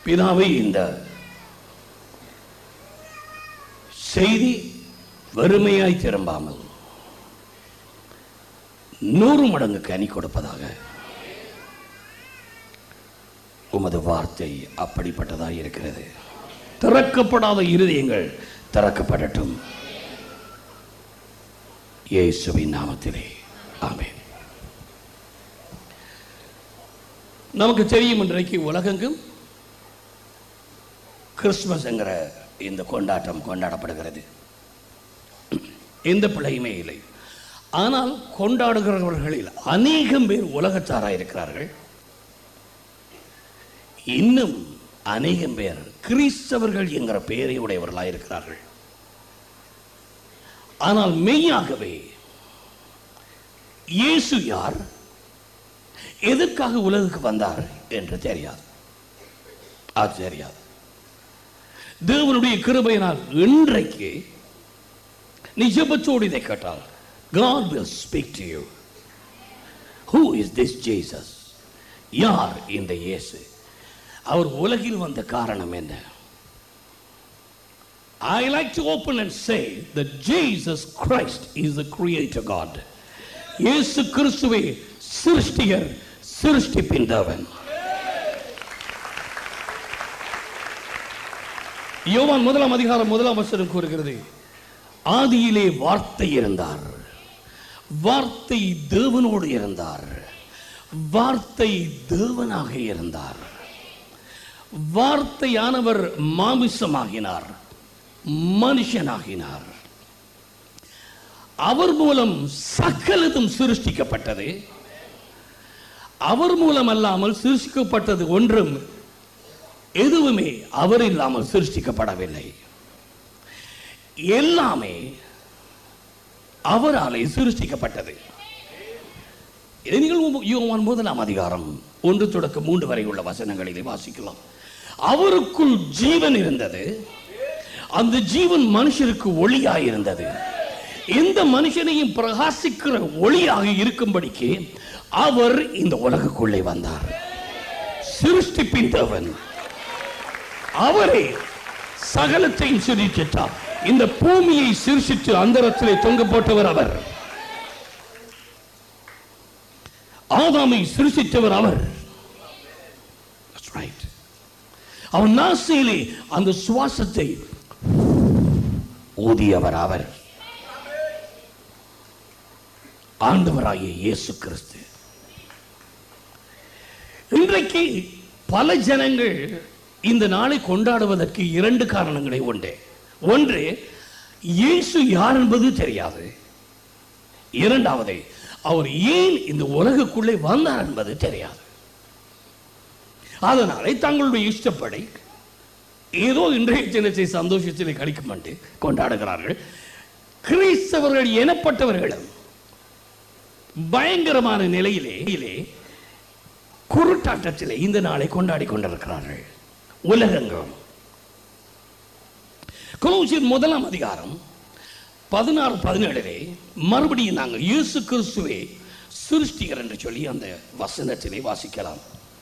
பிதாவை இந்த செய்தி வெறுமையாய் திரும்பாமல் நூறு மடங்கு கனி கொடுப்பதாக உமது வார்த்தை அப்படிப்பட்டதாக இருக்கிறது திறக்கப்படாத இருதயங்கள் திறக்கப்படட்டும் இயேசுவின் நாமத்திலே ஆமென் நமக்கு தெரியும் இன்றைக்கு உலகெங்கும் கிறிஸ்துமஸ் என்கிற இந்த கொண்டாட்டம் கொண்டாடப்படுகிறது எந்த பிழையுமே இல்லை ஆனால் கொண்டாடுகிறவர்களில் அநேகம் பேர் உலகத்தாராக இருக்கிறார்கள் இன்னும் அநேகம் பேர் கிறிஸ்தவர்கள் என்கிற பெயரை உடையவர்களாக இருக்கிறார்கள் ஆனால் மெய்யாகவே இயேசு யார் எதற்காக உலகுக்கு வந்தார் என்று தெரியாது அது தெரியாது தேவனுடைய கிருபையினால் இன்றைக்கு நீ ஜெபத்தோடு இதை கேட்டால் God will speak to you. Who is this Jesus? யார் இந்த இயேசு அவர் உலகில் வந்த காரணம் என்ன I like to open and say that Jesus Christ is the creator God. இயேசு கிறிஸ்துவே சிருஷ்டிகர் சிருஷ்டிப்பின் தேவன் யோவான் முதலாம் அதிகாரம் முதலாம் வசனம் கூறுகிறது ஆதியிலே வார்த்தை இருந்தார் வார்த்தை தேவனோடு இருந்தார் வார்த்தை தேவனாக இருந்தார் வார்த்தையானவர் மாமிசமாகினார் மனுஷனாகினார் அவர் மூலம் சகலதும் சிருஷ்டிக்கப்பட்டது அவர் மூலம் அல்லாமல் சிருஷ்டிக்கப்பட்டது ஒன்றும் எதுவுமே அவர் இல்லாமல் சிருஷ்டிக்கப்படவில்லை எல்லாமே அவராலே சிருஷ்டிக்கப்பட்டது இதை நீங்கள் யோவான் முதலாம் அதிகாரம் ஒன்று தொடக்க மூன்று வரை உள்ள வசனங்களிலே வாசிக்கலாம் அவருக்குள் ஜீவன் இருந்தது அந்த ஜீவன் மனுஷருக்கு ஒளியாய் இருந்தது எந்த மனுஷனையும் பிரகாசிக்கிற ஒளியாக இருக்கும்படிக்கு அவர் இந்த உலகுக்குள்ளே வந்தார் சிருஷ்டிப்பின் தேவன் அவரே சகலத்தையும் சிருஷ்டித்தார் இந்த பூமியை சிருஷ்டித்து அந்தரத்திலே தொங்க போட்டவர் அவர் ஆதாமை சிருஷ்டித்தவர் அவர் That's right. அவன் நாசியிலே அந்த சுவாசத்தை ஊதியவர் அவர் ஆண்டவராகிய இயேசு கிறிஸ்து இன்றைக்கு பல ஜனங்கள் இந்த நாளை கொண்டாடுவதற்கு இரண்டு காரணங்களை உண்டு ஒன்று இயேசு யார் என்பது தெரியாது இரண்டாவது அவர் ஏன் இந்த உலகுக்குள்ளே வந்தார் என்பது தெரியாது அதனாலே தங்களுடைய இஷ்டப்படி ஏதோ இன்றைய தினத்தை சந்தோஷத்திலே கழிக்கும் என்று கொண்டாடுகிறார்கள் கிறிஸ்தவர்கள் எனப்பட்டவர்களும் பயங்கரமான நிலையிலே நிலையிலே குருட்டாட்டத்திலே இந்த நாளை கொண்டாடி கொண்டிருக்கிறார்கள் உலகெங்கும் கொலோசியர் முதலாம் அதிகாரம் பதினாறு பதினேழிலே மறுபடியும் நாங்கள் இயேசு கிறிஸ்துவே சிருஷ்டிகர் என்று சொல்லி அந்த வசனத்திலே வாசிக்கலாம்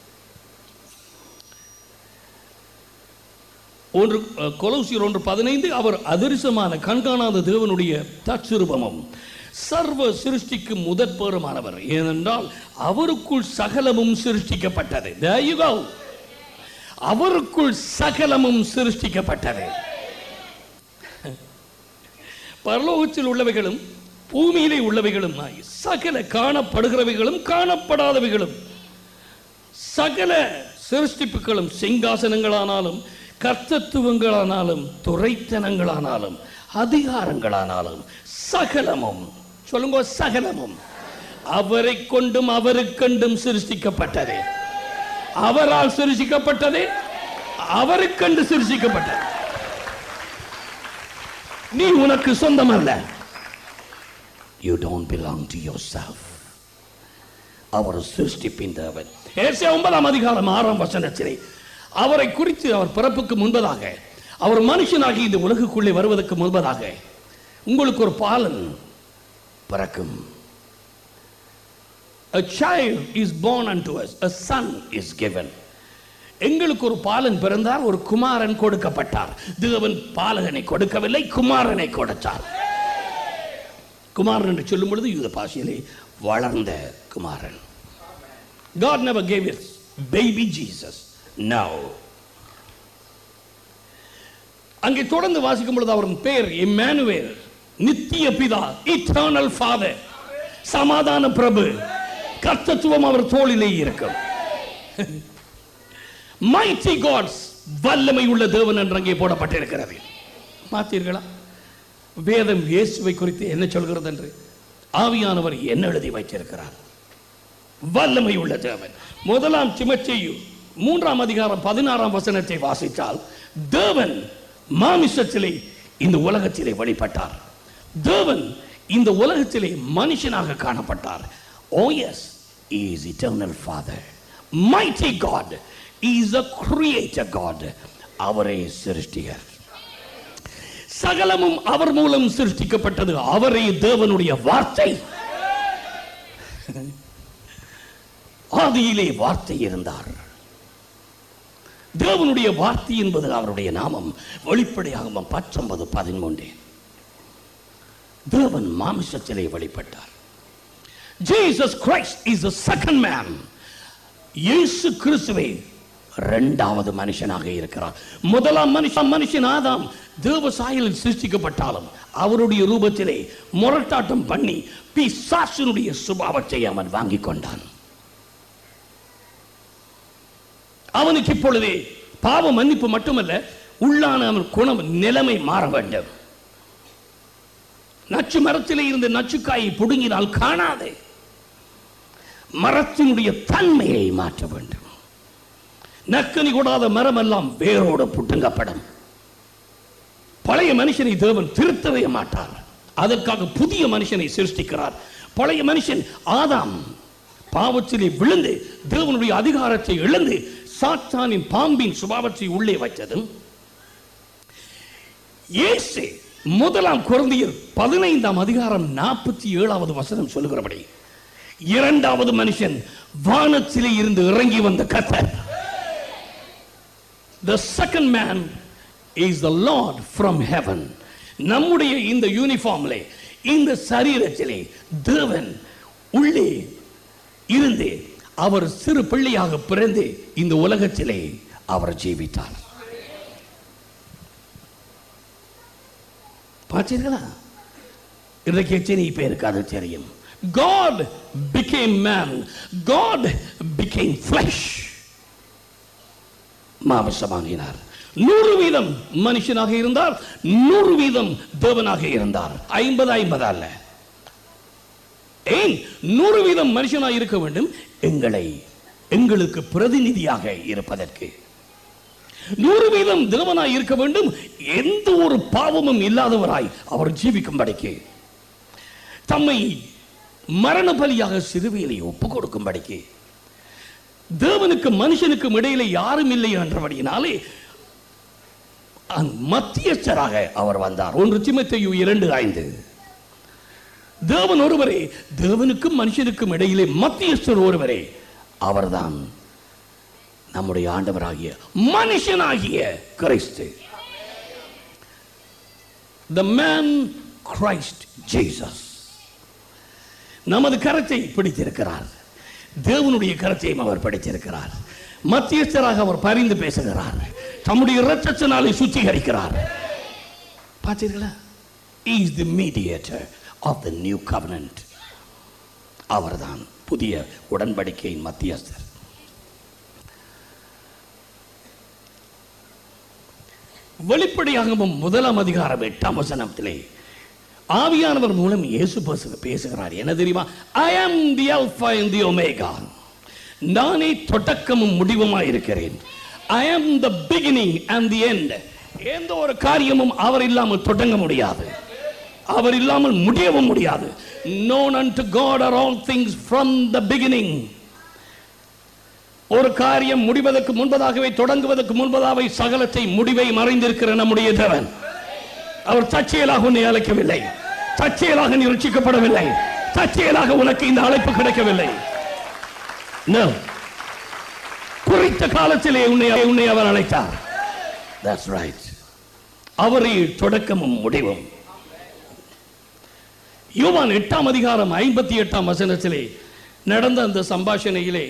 ஒன்று அஹ், கொலோசியர் ஒன்று பதினைந்து அவர் அதிர்சமான கண்காணாத தேவனுடைய தற்சிருபமும் சர்வ சிருஷ்டிக்கு முதற்பேறுமானவர் ஏனென்றால் அவருக்குள் சகலமும் சிருஷ்டிக்கப்பட்டது There you go. அவருக்குள் சகலமும் சிருஷ்டிக்கப்பட்டது பரலோகத்தில் உள்ளவைகளும் பூமியிலே உள்ளவைகளும் சகல காணப்படுகிறவைகளும் காணப்படாதவைகளும் சகல சிருஷ்டிப்புகளும் சிங்காசனங்களானாலும் கர்த்தத்துவங்களானாலும் துரைத்தனங்களானாலும் அதிகாரங்களானாலும் சகலமும் சொல்லுங்க சகலமும் அவரை கொண்டும் அவருக்கண்டும் சிருஷ்டிக்கப்பட்டது அவரால் சிருஷ்டிக்கப்பட்டது அவருக்கண்டு சிருஷ்டிக்கப்பட்டது நீ உனக்கு சொந்தம் அல்ல you don't belong to yourself அவர் சிருஷ்டிப்பின் தேவன் ஏசே ஒன்பதாம் அதிகாரம் ஆறாம் வசனத்திலே அவரை குறித்து அவர் பிறப்புக்கு முன்பதாக அவர் மனுஷனாகி இந்த உலகுக்குள்ளே வருவதற்கு முன்பதாக உங்களுக்கு ஒரு பாலன் பிறக்கும் A child is born unto us, a son is given. எங்களுக்கு ஒரு பாலன் பிறந்தார் ஒரு குமாரன் கொடுக்கப்பட்டார் தேவன் பாலகனை கொடுக்கவில்லை குமாரனை கொடுத்தார் குமாரன் என்று சொல்லும் பொழுது யூத பாஷையிலே வளர்ந்த குமாரன் God never gave us baby Jesus. No. அங்கே தொடர்ந்து வாசிக்கும் பொழுது அவரின் பெயர் இம்மானுவேல் நித்திய பிதா இட்டர்னல் ஃபாதர் சமாதான பிரபு கர்த்தத்துவம் அவர் தோளிலே இருக்கும் மைட்டி காட்ஸ் வல்லமை உள்ள தேவன் என்று அங்கே போடப்பட்டிருக்கிறது பார்த்தீர்களா வேதம் இயேசுவை குறித்து என்ன சொல்கிறது என்று ஆவியானவர் என்ன எழுதி வைத்திருக்கிறார் வல்லமை உள்ள தேவன் முதலாம் சிமச்சேயு மூன்றாம் அதிகாரம் பதினாறாம் வசனத்தை வாசித்தால் தேவன் மாமிசத்திலே இந்த உலகத்திலே வெளிப்பட்டார் தேவன் இந்த உலகத்திலே மனுஷனாக காணப்பட்டார் oh yes is eternal father mighty God is a creator God அவரே சிருஷ்டிகர் சகலமும் அவர் மூலம் சிருஷ்டிக்கப்பட்டது அவரே தேவனுடைய வார்த்தை ஆதியிலே வார்த்தை இருந்தார் தேவனுடைய வார்த்தை என்பது அவருடைய நாமம் வெளிப்படையாக பத்தொன்பது பதிமூன்று தேவன் மாமிசத்திலே வெளிப்பட்டார் Jesus Christ is the second man இயேசு கிறிஸ்துவே இரண்டாவது மனுஷனாக இருக்கிறார் முதலாம் மனுஷன் மனுஷன் ஆதாம் தேவ சாயலில் சிருஷ்டிக்கப்பட்டாலும் அவருடைய ரூபத்திலே முரட்டாட்டம் பண்ணி பிசாசினுடைய சுபாவத்தை அவன் வாங்கிக் கொண்டான் அவனுக்கு இப்பொழுதே பாவ மன்னிப்பு மட்டுமல்ல உள்ளான அவன் குணம் நிலைமை மாற வேண்டும் நச்சு மரத்திலே இருந்து நச்சுக்காயை புடுங்கினால் காணாதே மரத்தினுடைய தன்மையை மாற்ற வேண்டும் நக்கனி கூடாத மரம் எல்லாம் வேரோடு புட்டுங்கப்படும் பழைய மனுஷனை தேவன் திருத்தவே மாட்டார் அதற்காக புதிய மனுஷனை சிருஷ்டிக்கிறார் பழைய மனுஷன் ஆதாம் பாவத்திலே விழுந்து தேவனுடைய அதிகாரத்தை இழந்து சாத்தானின் பாம்பின் சுபாவத்தை உள்ளே வைத்ததும் இயேசு முதலாம் குழந்தையர் பதினைந்தாம் அதிகாரம் நாற்பத்தி ஏழாவது வசனம் சொல்லுகிறபடி இரண்டாவது மனுஷன் வானத்திலே இருந்து இறங்கி வந்த கத்தர் the second man is the lord from heaven நம்முடைய இந்த யூனிஃபார்ம்லே இந்த சரீரத்திலே தேவன் உள்ளே இருந்து அவர் சிறு பிள்ளையாக பிறந்து இந்த உலகத்திலே அவர் ஜீவித்தார் பார்த்தீர்களா இன்றைக்கு எத்தனை பேருக்கு அது தெரியும் God became man. God became flesh. மாமிசமாகினார் நூறு வீதம் மனுஷனாக இருந்தார் நூறு வீதம் தேவனாக இருந்தார் ஐம்பது ஐம்பது அல்ல ஏன் நூறு வீதம் மனுஷனாக இருக்க வேண்டும் எங்களை எங்களுக்கு பிரதிநிதியாக இருப்பதற்கு நூறு வீதம் தேவனாய் இருக்க வேண்டும் எந்த ஒரு பாவமும் இல்லாதவராய் அவர் ஜீவிக்கும்படிக்கு தம்மை மரண பலியாக சிறுவையிலே ஒப்பு கொடுக்கும்படிக்கு தேவனுக்கு மனுஷனுக்கும் இடையிலே யாரும் இல்லை என்றபடியினாலே அந்த மத்தியஸ்தராக அவர் வந்தார் ஒன்று திமுத்தையு இரண்டு ஐந்து தேவன் ஒருவரே தேவனுக்கும் மனுஷனுக்கும் இடையிலே மத்தியஸ்தர் ஒருவரே அவர்தான் நம்முடைய ஆண்டவராகிய மனுஷனாகிய கிறிஸ்து the man Christ Jesus நமது கரத்தை பிடித்திருக்கிறார் தேவனுடைய கரத்தையும் அவர் பிடித்திருக்கிறார் மத்தியஸ்தராக அவர் பரிந்து பேசுகிறார் தம்முடைய இரத்தத்தினாலே சுத்திகரிக்கிறார் பார்த்தீர்களா is the mediator of the new covenant அவர்தான் புதிய உடன்படிக்கையின் மத்தியஸ்தர் வெளிப்படையாகவும் முதலாம் அதிகாரம் எட்டாம் வசனத்திலே ஆவியானவர் மூலம் இயேசு பேசு பேசுகிறார் என்ன தெரியுமா I am the alpha and the omega நானே தொடக்கமும் முடிவுமாய் இருக்கிறேன் I am the beginning and the end எந்த ஒரு காரியமும் அவர் இல்லாமல் தொடங்க முடியாது அவர் இல்லாமல் முடியவும் முடியாது known unto God are all things from the beginning ஒரு காரியம் முடிவதற்கு முன்பதாகவே தொடங்குவதற்கு முன்பதாகவே சகலத்தை முடிவை மறைந்திருக்கிற நம்முடைய தேவன் அவர் தற்செயலாக உன்னை அழைக்கவில்லை தற்செயலாக நீ ரட்சிக்கப்படவில்லை தற்செயலாக உனக்கு இந்த அழைப்பு கிடைக்கவில்லை No. குறித்த காலத்திலே உன்னை உன்னை அவர் அழைத்தார் That's right. அவரே தொடக்கமும் முடிவும் யோவான் எட்டாம் அதிகாரம் ஐம்பத்தி எட்டாம் வசனத்திலே நடந்த அந்த சம்பாஷணையிலே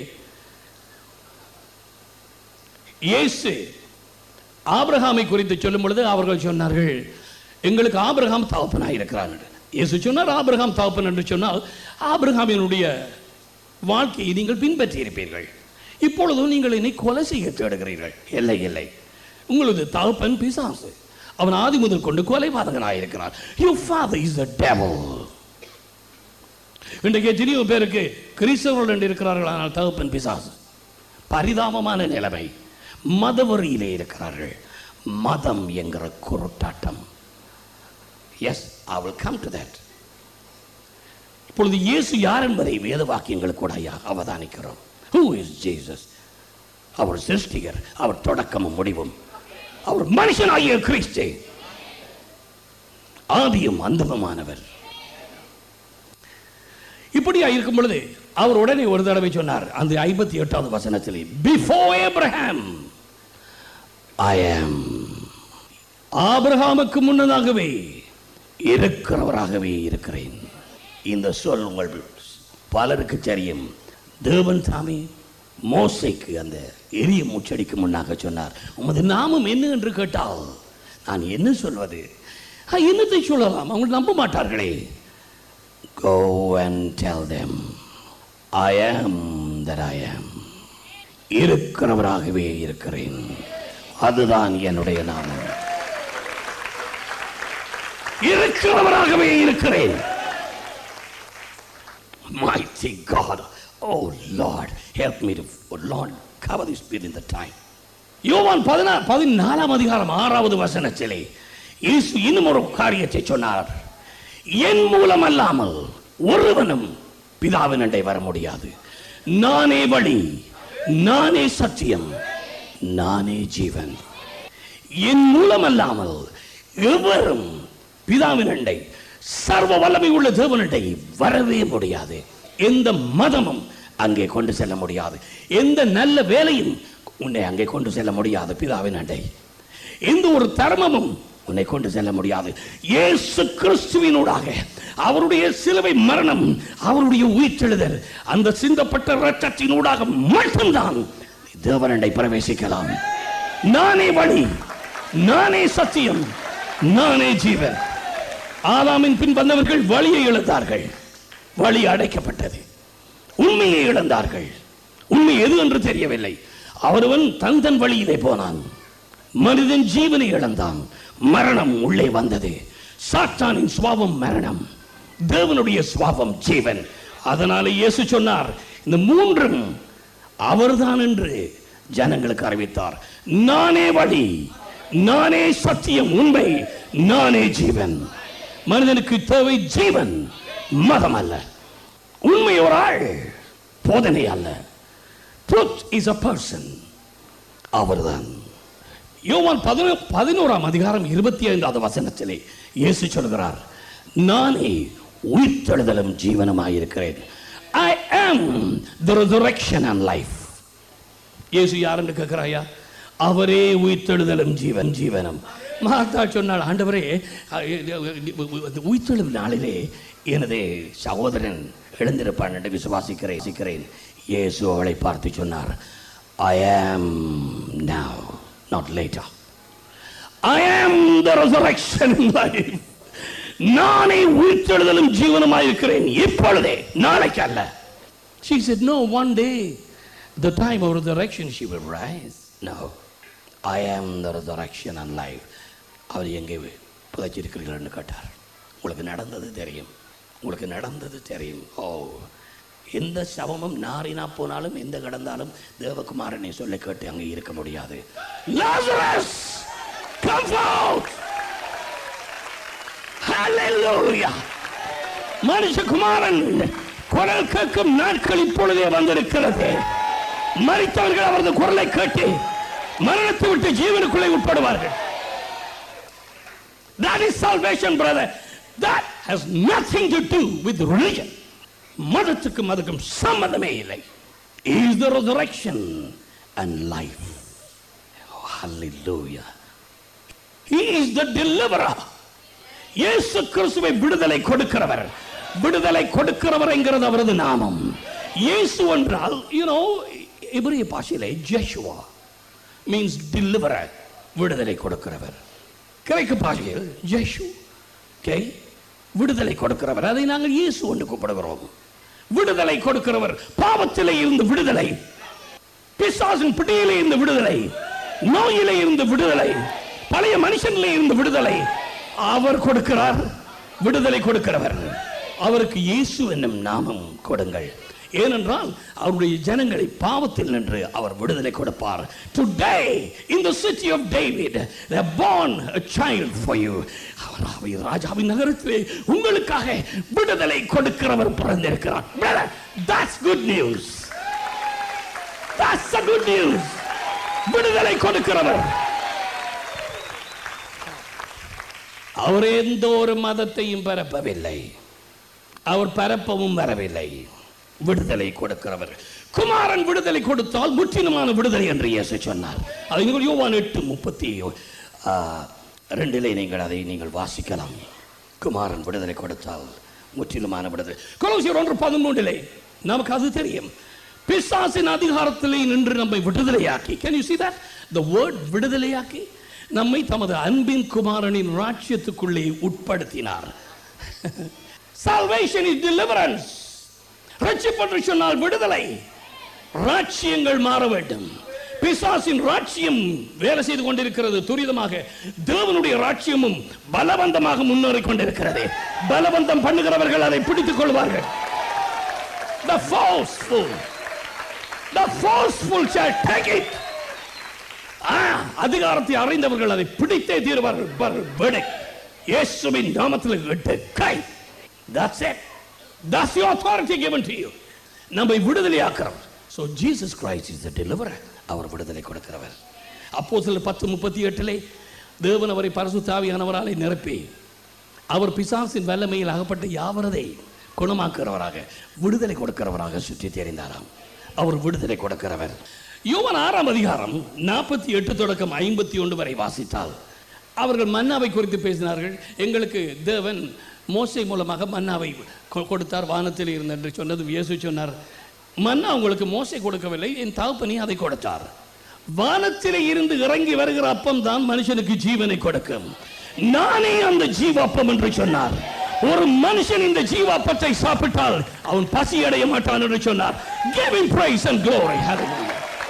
இயேசு ஆபிரகாமை குறித்து சொல்லும் பொழுது அவர்கள் சொன்னார்கள் எங்களுக்கு ஆபிரகாம் தகப்பனாய் இருக்கிறான் என்று. இயேசு சொன்னார் ஆபிரகாம் தகப்பன் என்று சொன்னால் ஆபிரகாமினுடைய வாழ்க்கையை நீங்கள் பின்பற்றி இருப்பீர்கள் இப்பொழுதும் நீங்கள் என்னை கொலை செய்ய தேடுகிறீர்கள் இல்லை இல்லை உங்களது தகப்பன் பிசாசு அவன் ஆதி முதல் கொண்டு கொலைபாதகனாய் இருக்கிறான் you father is the devil இன்றைக்கு எத்தனையோ பேருக்கு கிறிஸ்தவர்கள் என்று இருக்கிறார்கள் ஆனால் தகப்பன் பிசாசு பரிதாபமான நிலைமை மதவரியிலே இருக்கிறார்கள் மதம் என்கிற குருட்டாட்டம் yes I will come to that இப்பொழுது இயேசு யார் என்பதை வேத வாக்கியங்கள் கூட ஐயா- அவதானிக்கிறோம் ஹூ இஸ் ஜீசஸ் அவர் சிருஷ்டிகர் அவர் தொடக்கமும் முடிவும் அவர் மனுஷனாகிய கிறிஸ்து ஆதியும் அந்தமுமானவர் இப்படியா இருக்கும் பொழுது அவர் உடனே ஒரு தடவை சொன்னார் அந்த ஐம்பத்தி எட்டாவது வசனத்திலே பிஃபோர் ஏப்ரஹாம் ஐ ஆம் ஆபிரகாமுக்கு முன்னதாகவே இருக்கிறவராகவே இருக்கிறேன் இந்த சொல் உங்கள் பலருக்கு தெரியும் தேவன் தாமே மோசைக்கு அந்த எரிய மூச்சடிக்கு முன்னாக சொன்னார் உமது நாமம் என்ன என்று கேட்டால் நான் என்ன சொல்வது "ஆ, என்னத்தை சொல்லலாம் அவங்க நம்ப மாட்டார்களே Go and tell them, I am that I am. இருக்கிறவராகவே இருக்கிறேன் அதுதான் என்னுடைய நாமம் இருக்கிறவராகவே இருக்கிறேன் Mighty God, oh Lord, help me to, oh Lord, cover this bit in the time. யோவான் பதினா பதினாலாம் அதிகாரம் ஆறாவது வசனத்திலே இயேசு இன்னும் ஒரு காரியத்தை சொன்னார் என் மூலம் அல்லாமல் ஒருவனும் பிதாவின் அண்டை வர முடியாது நானே வழி நானே சத்தியம் நானே ஜீவன் என் மூலம் அல்லாமல் எவரும் பிதாவின் அண்டை சர்வ வல்லமை உள்ள தேவனண்டை வரவே முடியாது எந்த மதமும் அங்கே கொண்டு செல்ல முடியாது எந்த நல்ல வேலையும் உன்னை அங்கே கொண்டு செல்ல முடியாது பிதாவின் அண்டை எந்த ஒரு தர்மமும் உன்னை கொண்டு செல்ல முடியாது இயேசு கிறிஸ்துவினூடாக அவருடைய சிலுவை மரணம் அவருடைய உயிர்த்தெழுதல் அந்த சிந்தப்பட்ட இரத்தத்தினூடாக மட்டும்தான் தேவனண்டை பிரவேசிக்கலாம் நானே வழி நானே சத்தியம் நானே ஜீவன் ஆதாமின் பின் வந்தவர்கள் வழியை இழந்தார்கள் வழி அடைக்கப்பட்டது உண்மையை இழந்தார்கள் உண்மை எது என்று தெரியவில்லை அவரவன் தன் தன் வழியிலே போனான் மனிதன் ஜீவனை இழந்தான் மரணம் உள்ளே வந்தது சாத்தானின் சுவாபம் மரணம் தேவனுடைய சுவாபம் ஜீவன் அதனால இயேசு சொன்னார் இந்த மூன்றும் அவர்தான் என்று ஜனங்களுக்கு அறிவித்தார் நானே வழி நானே சத்தியம் உண்மை நானே ஜீவன் மனிதனுக்கு தேவை ஜீவன் மதம் அல்ல உண்மை ஒரு ஆள் போதனை அல்ல ட்ரூத் இஸ் அ பர்சன் அவர்தான் யோவான் பதினோ பதினோராம் அதிகாரம் இருபத்தி ஐந்தாவது வசனத்திலே இயேசு சொல்கிறார் நானே உயிர்த்தெழுதலும் ஜீவனமாயிருக்கிறேன் ஐ am the resurrection and life இயேசு யாருன்னு கேட்கிறாயா அவரே உயிர்த்தெழுதலும் ஜீவன் ஜீவனம் மார்த்தா சொன்னாள் ஆண்டவரே உயிர்த்தெழும் நாளிலே எனது சகோதரன் எழுந்திருப்பான் என்று விசுவாசிக்கிறேன் சிக்கிறேன் இயேசு அவளை பார்த்து சொன்னார் ஐ ஆம் now not later I am the resurrection and life நானே உயிர்த்தெழுதலும் ஜீவனமாய் இருக்கிறேன் இப்பொழுதே நாளைக்கு அல்ல she said no one day the time of resurrection she will rise no I am the resurrection and life அவர் எங்கே புதைச்சிருக்கிறீர்கள்னு கேட்டார் உங்களுக்கு நடந்தது தெரியும் உங்களுக்கு நடந்தது தெரியும் ஓ எந்த சவமும் நாரினா போனாலும் எந்த கடந்தாலும் தேவகுமாரனை சொல்ல கேட்டு அங்கே இருக்க முடியாது Lazarus, come out! Hallelujah! மனுஷகுமாரன் குரல் கேட்கும் நாட்கள் இப்பொழுதே வந்திருக்கிறது மறித்தவர்கள் அவரது குரலை கேட்டு மரணத்தை விட்டு ஜீவனுக்குள்ளே உட்படுவார்கள் That is salvation, brother. That has nothing to do with religion. மதத்துக்கும் அதுக்கும் சம்மந்தமே இல்லை is the resurrection and life. Oh, hallelujah. He is the deliverer. இயேசு கிறிஸ்துவை விடுதலை கொடுக்கிறவர் விடுதலை கொடுக்கிறவர் என்கிறது அவரது நாமம் இயேசு என்றால் you know எபிரிய பாஷையிலே ஜெஷுவா மீன்ஸ் deliverer விடுதலை கொடுக்கிறவர் கிரேக்க பாஷையில் ஜெஷு ஓகே விடுதலை கொடுக்கிறவர் அதை நாங்கள் இயேசு என்று கூப்பிடுகிறோம் விடுதலை கொடுக்கிறவர் பாவத்திலே இருந்து விடுதலை பிசாசின் பிடியிலே இருந்து விடுதலை நோயிலே இருந்து விடுதலை பழைய மனுஷனிலே இருந்து விடுதலை அவர் கொடுக்கிறார் விடுதலை கொடுக்கிறவர் அவருக்கு இயேசு என்னும் நாமம் கொடுங்கள் ஏனென்றால் அவருடைய ஜனங்களை பாவத்தில் நின்று அவர் விடுதலை கொடுப்பார் today in the city of david they have born a child for you அவர் அவை ராஜாவின் நகரத்திலே உங்களுக்காக விடுதலை கொடுக்கிறவர் பிறந்திருக்கிறார் Brother, that's good news That's the good news. விடுதலை கொடுக்கிறவர் அவர் எந்த ஒரு மதத்தையும் பரப்பவில்லை அவர் பரப்பவும் வரவில்லை விடுதலை கொடுக்கிறவர் குமாரன் விடுதலை கொடுத்தால் முற்றிலுமான விடுதலை என்று இயேசு சொன்னார் அதை நீங்கள் யோவான் எட்டு முப்பத்தி ஆ, ரெண்டிலே நீங்கள் அதை நீங்கள் வாசிக்கலாம் குமாரன் விடுதலை கொடுத்தால் முற்றிலுமான விடுதலை கொலோசியர் ஒன்று பதிமூன்றிலே நமக்கு அது தெரியும் பிசாசின் அதிகாரத்திலே நின்று நம்மை விடுதலையாக்கி can you see that the word விடுதலையாக்கி நம்மை தமது அன்பின் குமாரனின் ராஜ்யத்துக்குள்ளே உட்படுத்தினார் salvation is deliverance ரட்சிப்பென்று சொன்னால் விடுதலை ராட்சியங்கள் மாற வேண்டும் பிசாசின் ராட்சியம் வேலை செய்து கொண்டிருக்கிறது துரிதமாக தேவனுடைய ராட்சியமும் பலவந்தமாக முன்னேறிக் கொண்டிருக்கிறது பலவந்தம் பண்ணுகிறவர்கள் அதை பிடித்துக் கொள்வார்கள் the forceful the forceful shall take it ஆ, அதிகாரத்தை அறிந்தவர்கள் அதை பிடித்தே தீர்வார்கள் பர் verdict. இயேசுவின் நாமத்தில் எட்டு கை that's it that's the authority given to you நம்மை விடுதலையாக்குறவர் so jesus christ is the deliverer அவர் விடுதலை கொடுக்கிறவர் அப்போ சில பத்து முப்பத்தி எட்டிலே தேவன் அவரை பரிசுத்தாவியானவராலே நிரப்பி அவர் பிசாசின் வல்லமையில் அகப்பட்ட யாவரதை குணமாக்குறவராக விடுதலை கொடுக்கிறவராக சுற்றி தெரிந்தாராம் அவர் விடுதலை கொடுக்கிறவர் யோவன் ஆறாம் அதிகாரம் நாற்பத்தி எட்டு தொடக்கம் ஐம்பத்தி ஒன்று வரை வாசித்தால் அவர்கள் மன்னாவை குறித்து பேசினார்கள் எங்களுக்கு தேவன் மோசை மூலமாக மன்னாவை கொ- கொடுத்தார் வானத்தில் இருந்து என்று சொன்னது இயேசு சொன்னார் மன்னா உங்களுக்கு மோசை கொடுக்கவில்லை என் தகப்பனி அதை கொடுத்தார் வானத்திலே இருந்து இறங்கி வருகிற அப்பம் தான் மனுஷனுக்கு ஜீவனை கொடுக்கும் நானே அந்த ஜீவாப்பம் என்று சொன்னார் ஒரு மனுஷன் இந்த ஜீவாப்பத்தை சாப்பிட்டால் அவன் பசி அடைய மாட்டான் என்று சொன்னார் give him praise and glory hallelujah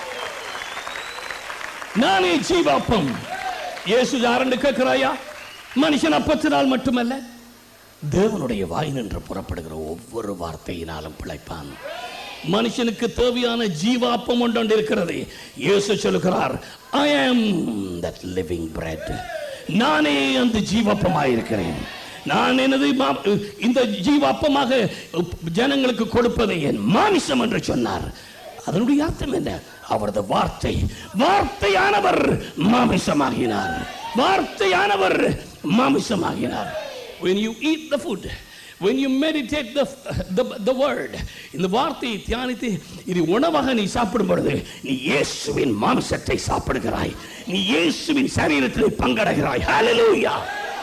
நானே ஜீவாப்பம் இயேசு யாரென்று கேட்கிறாயா மனுஷன் அப்பத்தினால் மட்டுமல்ல தேவனுடைய வாய் நின்று புறப்படுகிற ஒவ்வொரு வார்த்தையினாலும் பிழைப்பான் மனுஷனுக்கு தேவையான ஜீவாப்பம் ஒன்று இருக்கிறது இயேசு சொல்லுகிறார் ஐ ஆம் தட் லிவிங் பிரெட் நானே அந்த ஜீவாப்பமாக இருக்கிறேன் நான் எனது மா- இந்த ஜீவாப்பமாக ஜனங்களுக்கு கொடுப்பதை என் மாமிசம் என்று சொன்னார் அதனுடைய அர்த்தம் என்ன அவரது வார்த்தை வார்த்தையானவர் மாமிசமாகினார் வார்த்தையானவர் மாமிசமாகினார் when you eat the food when you meditate the, the, the word இந்த வார்த்தையை தியானித்து இது உணவாக நீ சாப்பிடும் பொழுது நீ இயேசுவின் மாம்சத்தை சாப்பிடுகிறாய் நீ இயேசுவின் சரீரத்தில் பங்கடைகிறாய் ஹalleluya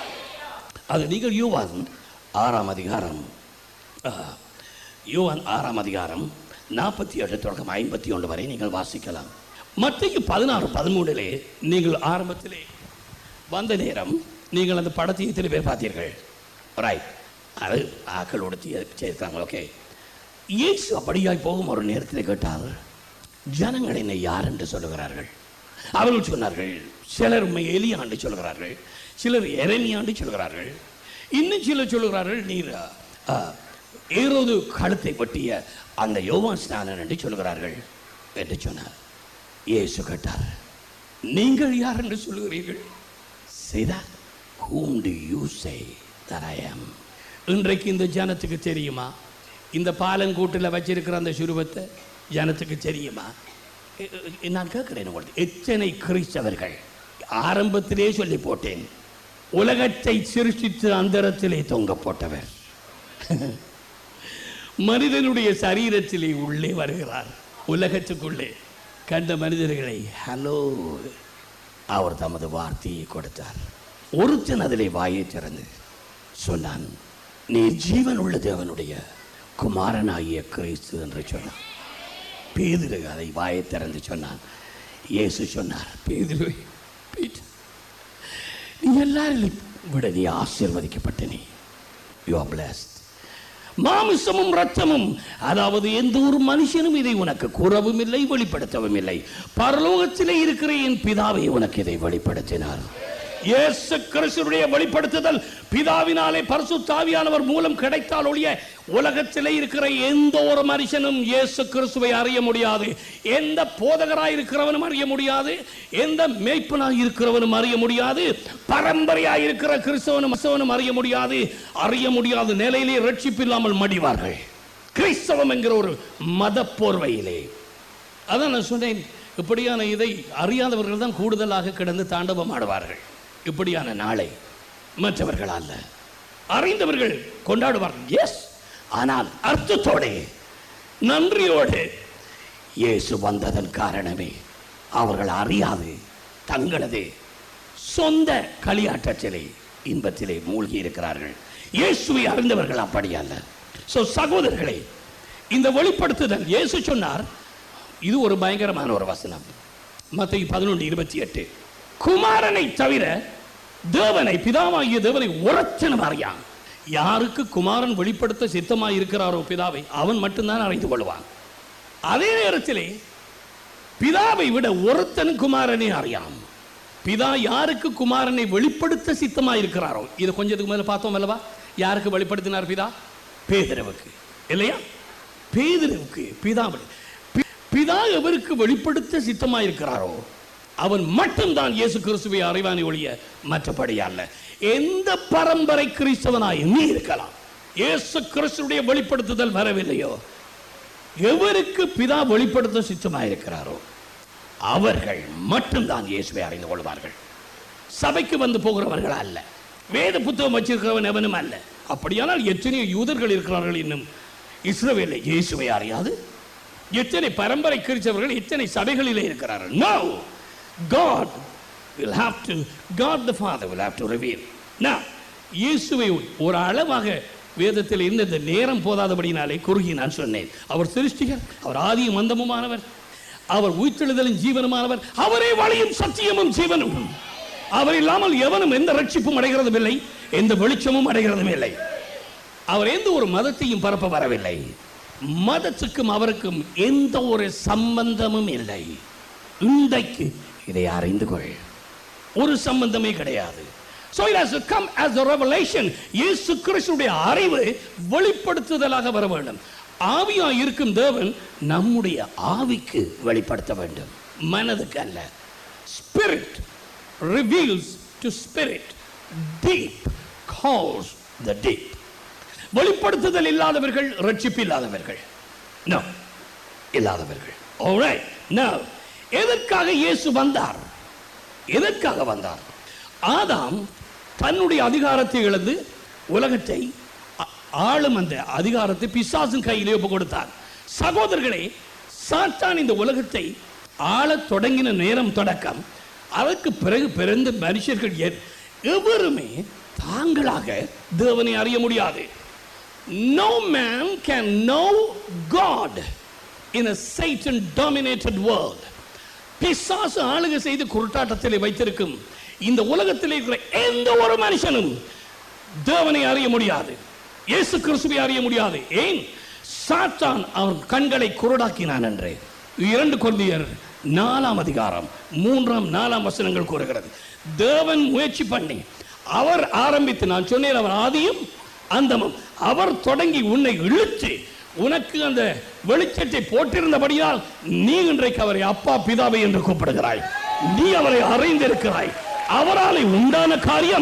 அது நீங்கள் யோவான் ஆறாம் அதிகாரம் ஆ, யோவான் ஆறாம் அதிகாரம் நாற்பத்தி எட்டு தொடக்கம் ஐம்பத்தி ஒன்று வரை நீங்கள் வாசிக்கலாம் மத்திய பதினாறு பதிமூணிலே நீங்கள் ஆரம்பத்திலே வந்த நேரம் நீங்கள் அந்த படத்தை எத்தனை பேர் பார்த்தீர்கள் ரைட் அது ஆக்கள் உடுத்தி சேர்த்தாங்க ஓகே இயேசு அப்படியாய் போகும் ஒரு நேரத்தில் கேட்டால் ஜனங்கள் என்னை யார் என்று சொல்லுகிறார்கள் அவர்கள் சொன்னார்கள் சிலர் உண்மை எலியாண்டு சொல்கிறார்கள் சிலர் எரணியாண்டு சொல்கிறார்கள் இன்னும் சிலர் சொல்லுகிறார்கள் நீர் ஆ, ஏரோது கழுத்தை பற்றிய அந்த யோவான் ஸ்நானன் என்று சொல்கிறார்கள் என்று சொன்னார் இயேசு கேட்டார் நீங்கள் யார் என்று சொல்லுகிறீர்கள் Say that. Whom do you say that I am? இன்றைக்கு இந்த ஜனத்துக்கு தெரியுமா இந்த பாலங்கூட்டில் வச்சிருக்கிற அந்த சுருவத்தை ஜனத்துக்கு தெரியுமா எ- எ- நான் கேட்கிறேன் உங்களுக்கு எத்தனை கிறிஸ்தவர்கள் ஆரம்பத்திலே சொல்லி போட்டேன் உலகத்தை சிருஷ்டித்து அந்தரத்திலே தொங்க போட்டவர் மனிதனுடைய சரீரத்திலே உள்ளே வருகிறார் உலகத்துக்குள்ளே கண்ட மனிதர்களை ஹலோ அவர் தமது வார்த்தையை கொடுத்தார் ஒருத்தன் அதிலே வாயை திறந்து சொன்னான் நீ ஜீவன் உள்ள தேவனுடைய குமாரனாகிய கிறிஸ்து என்று சொன்னான் பேதுரு அதை வாயை திறந்து சொன்னான் இயேசு சொன்னார் பேதுரு பீட்டர், நீ எல்லாரிலும் விட நீ ஆசீர்வதிக்கப்பட்ட நீ யூ ஆர் பிளஸ்ட் மாமிசமும் ரத்தமும் அதாவது எந்த ஒரு மனுஷனும் இதை உனக்கு கூறவும் இல்லை வெளிப்படுத்தவும் இல்லை பரலோகத்திலே இருக்கிற என் பிதாவை உனக்கு இதை வெளிப்படுத்தினார் இயேசு கிறிஸ்துடைய வெளிப்படுத்துதல் பிதாவினாலே பரிசுத்தாவியானவர் மூலம் கிடைத்தால் ஒழிய உலகத்திலே இருக்கிற எந்த ஒரு மனுஷனும் இயேசு கிறிஸ்துவை அறிய முடியாது எந்த போதகராய் இருக்கிறவனும் அறிய முடியாது எந்த மேய்ப்பனாய் இருக்கிறவனும் அறிய முடியாது பரம்பரையாய் இருக்கிற கிறிஸ்தவனும் கிறிஸ்தவனும் அறிய முடியாது அறிய முடியாத நிலையிலே ரட்சிப்பில்லாமல் மடிவார்கள் கிறிஸ்தவம் என்கிற ஒரு மத போர்வையிலே அதான் நான் சொன்னேன் இப்படியான இதை அறியாதவர்கள் தான் கூடுதலாக கிடந்து தாண்டவம் ஆடுவார்கள் இப்படியான நாளை மற்றவர்கள் அல்ல அறிந்தவர்கள் கொண்டாடுவார்கள் எஸ் ஆனால் அர்த்தத்தோடு நன்றியோடு இயேசு வந்ததன் காரணமே அவர்கள் அறியாது தங்களது சொந்த களியாட்டத்திலே இன்பத்திலே மூழ்கி இருக்கிறார்கள் இயேசுவை அறிந்தவர்கள் அப்படி அல்ல சோ சகோதரர்களே இந்த வெளிப்படுத்துதல் இயேசு சொன்னார் இது ஒரு பயங்கரமான ஒரு வசனம் மத்திய பதினொன்று இருபத்தி எட்டு குமாரனை தவிர தேவனை பிதாவாகிய தேவனை உரச்சனம் அறியான் யாருக்கு குமாரன் வெளிப்படுத்த சித்தமாய் இருக்கிறாரோ பிதாவை அவன் மட்டும்தான் அறிந்து கொள்வான் அதே நேரத்திலே பிதாவை விட ஒருத்தன் குமாரனை அறியாம் பிதா யாருக்கு குமாரனை வெளிப்படுத்த சித்தமாய் இருக்கிறாரோ இது கொஞ்சத்துக்கு மேல பார்த்தோம் அல்லவா யாருக்கு வெளிப்படுத்தினார் பிதா பேதுருவுக்கு இல்லையா பேதுருவுக்கு பிதா வெளி- பி- பிதா எவருக்கு வெளிப்படுத்த சித்தமாய் இருக்கிறாரோ அவன் மட்டும்தான் இயேசு கிறிஸ்துவை அறிவானி ஒழிய மற்றபடி அல்ல எந்த பரம்பரை கிறிஸ்தவனாய் நீ இருக்கலாம் இயேசு கிறிஸ்துடைய வெளிப்படுத்துதல் வரவில்லையோ எவருக்கு பிதா வெளிப்படுத்த சித்தமாயிருக்கிறாரோ அவர்கள் மட்டும்தான் இயேசுவை அறிந்து கொள்வார்கள் சபைக்கு வந்து போகிறவர்கள் அல்ல வேத புத்தகம் வச்சிருக்கிறவன் எவனும் அல்ல அப்படியானால் எத்தனை யூதர்கள் இருக்கிறார்கள் இன்னும் இஸ்ரவேலை இயேசுவை அறியாது எத்தனை பரம்பரை கிறிஸ்தவர்கள் எத்தனை சபைகளிலே இருக்கிறார்கள் no God will have to God the Father will have to reveal now இயேசுவை ஒரு அளவாக வேதத்தில் இருந்த இந்த நேரம் போதாதபடினாலே குறுகி நான் சொன்னேன் அவர் சிருஷ்டிகர் அவர் ஆதியும் மந்தமுமானவர் அவர் உயிர்த்தெழுதலின் ஜீவனுமானவர் அவரே வழியும் சத்தியமும் ஜீவனும் அவர் இல்லாமல் எவனும் எந்த ரட்சிப்பும் அடைகிறதும் இல்லை எந்த வெளிச்சமும் அடைகிறதும் இல்லை அவர் எந்த ஒரு மதத்தையும் பரப்ப வரவில்லை மதத்துக்கும் அவருக்கும் எந்த ஒரு சம்பந்தமும் இல்லை இன்றைக்கு இதை அறிந்து கொள் ஒரு சம்பந்தமே கிடையாது So it has to come as a revelation. இயேசு கிறிஸ்துடைய அறிவு வெளிப்படுத்துதலாக வர வேண்டும் ஆவியா இருக்கும் தேவன் நம்முடைய ஆவிக்கு வெளிப்படுத்த வேண்டும் மனதுக்கு அல்ல spirit reveals to spirit deep calls the deep வெளிப்படுத்துதல் இல்லாதவர்கள் ரட்சிப்பு இல்லாதவர்கள் No. இல்லாதவர்கள் Alright. Now, எதற்காக இயேசு வந்தார் எதற்காக வந்தார் ஆதாம் தன்னுடைய அதிகாரத்தை இழந்து உலகத்தை ஆ- ஆளும் அந்த அதிகாரத்தை பிசாசின் கையிலே ஒப்பு கொடுத்தார் சகோதரர்களே சாத்தான் இந்த உலகத்தை ஆளத் தொடங்கின நேரம் தொடக்கம் அதற்கு பிறகு பிறந்த மனுஷர்கள் எ- எவருமே தாங்களாக தேவனை அறிய முடியாது No man can know God in a Satan dominated world. பிசாசு ஆளுகை செய்து குருட்டாட்டத்தில் வைத்திருக்கும் இந்த உலகத்தில் இருக்கிற எந்த ஒரு மனுஷனும் தேவனை அறிய முடியாது இயேசு கிறிஸ்துவை அறிய முடியாது ஏன் சாத்தான் அவன் கண்களை குருடாக்கினான் என்று இரண்டு கொள்ளியர் நாலாம் அதிகாரம் மூன்றாம் நாலாம் வசனங்கள் கூறுகிறது தேவன் முயற்சி பண்ணி அவர் ஆரம்பித்து நான் சொன்னேன் அவர் ஆதியும் அந்தமும் அவர் தொடங்கி உன்னை இழுத்து உனக்கு அந்த வெளிச்சத்தை போட்டிருந்தபடியால் நீ இன்றைக்கு அவரை அப்பா பிதாவை என்று கூப்பிடுகிறாய் நீ அவரை அறிந்திருக்கிறாய் அவராலே உண்டான காரியம்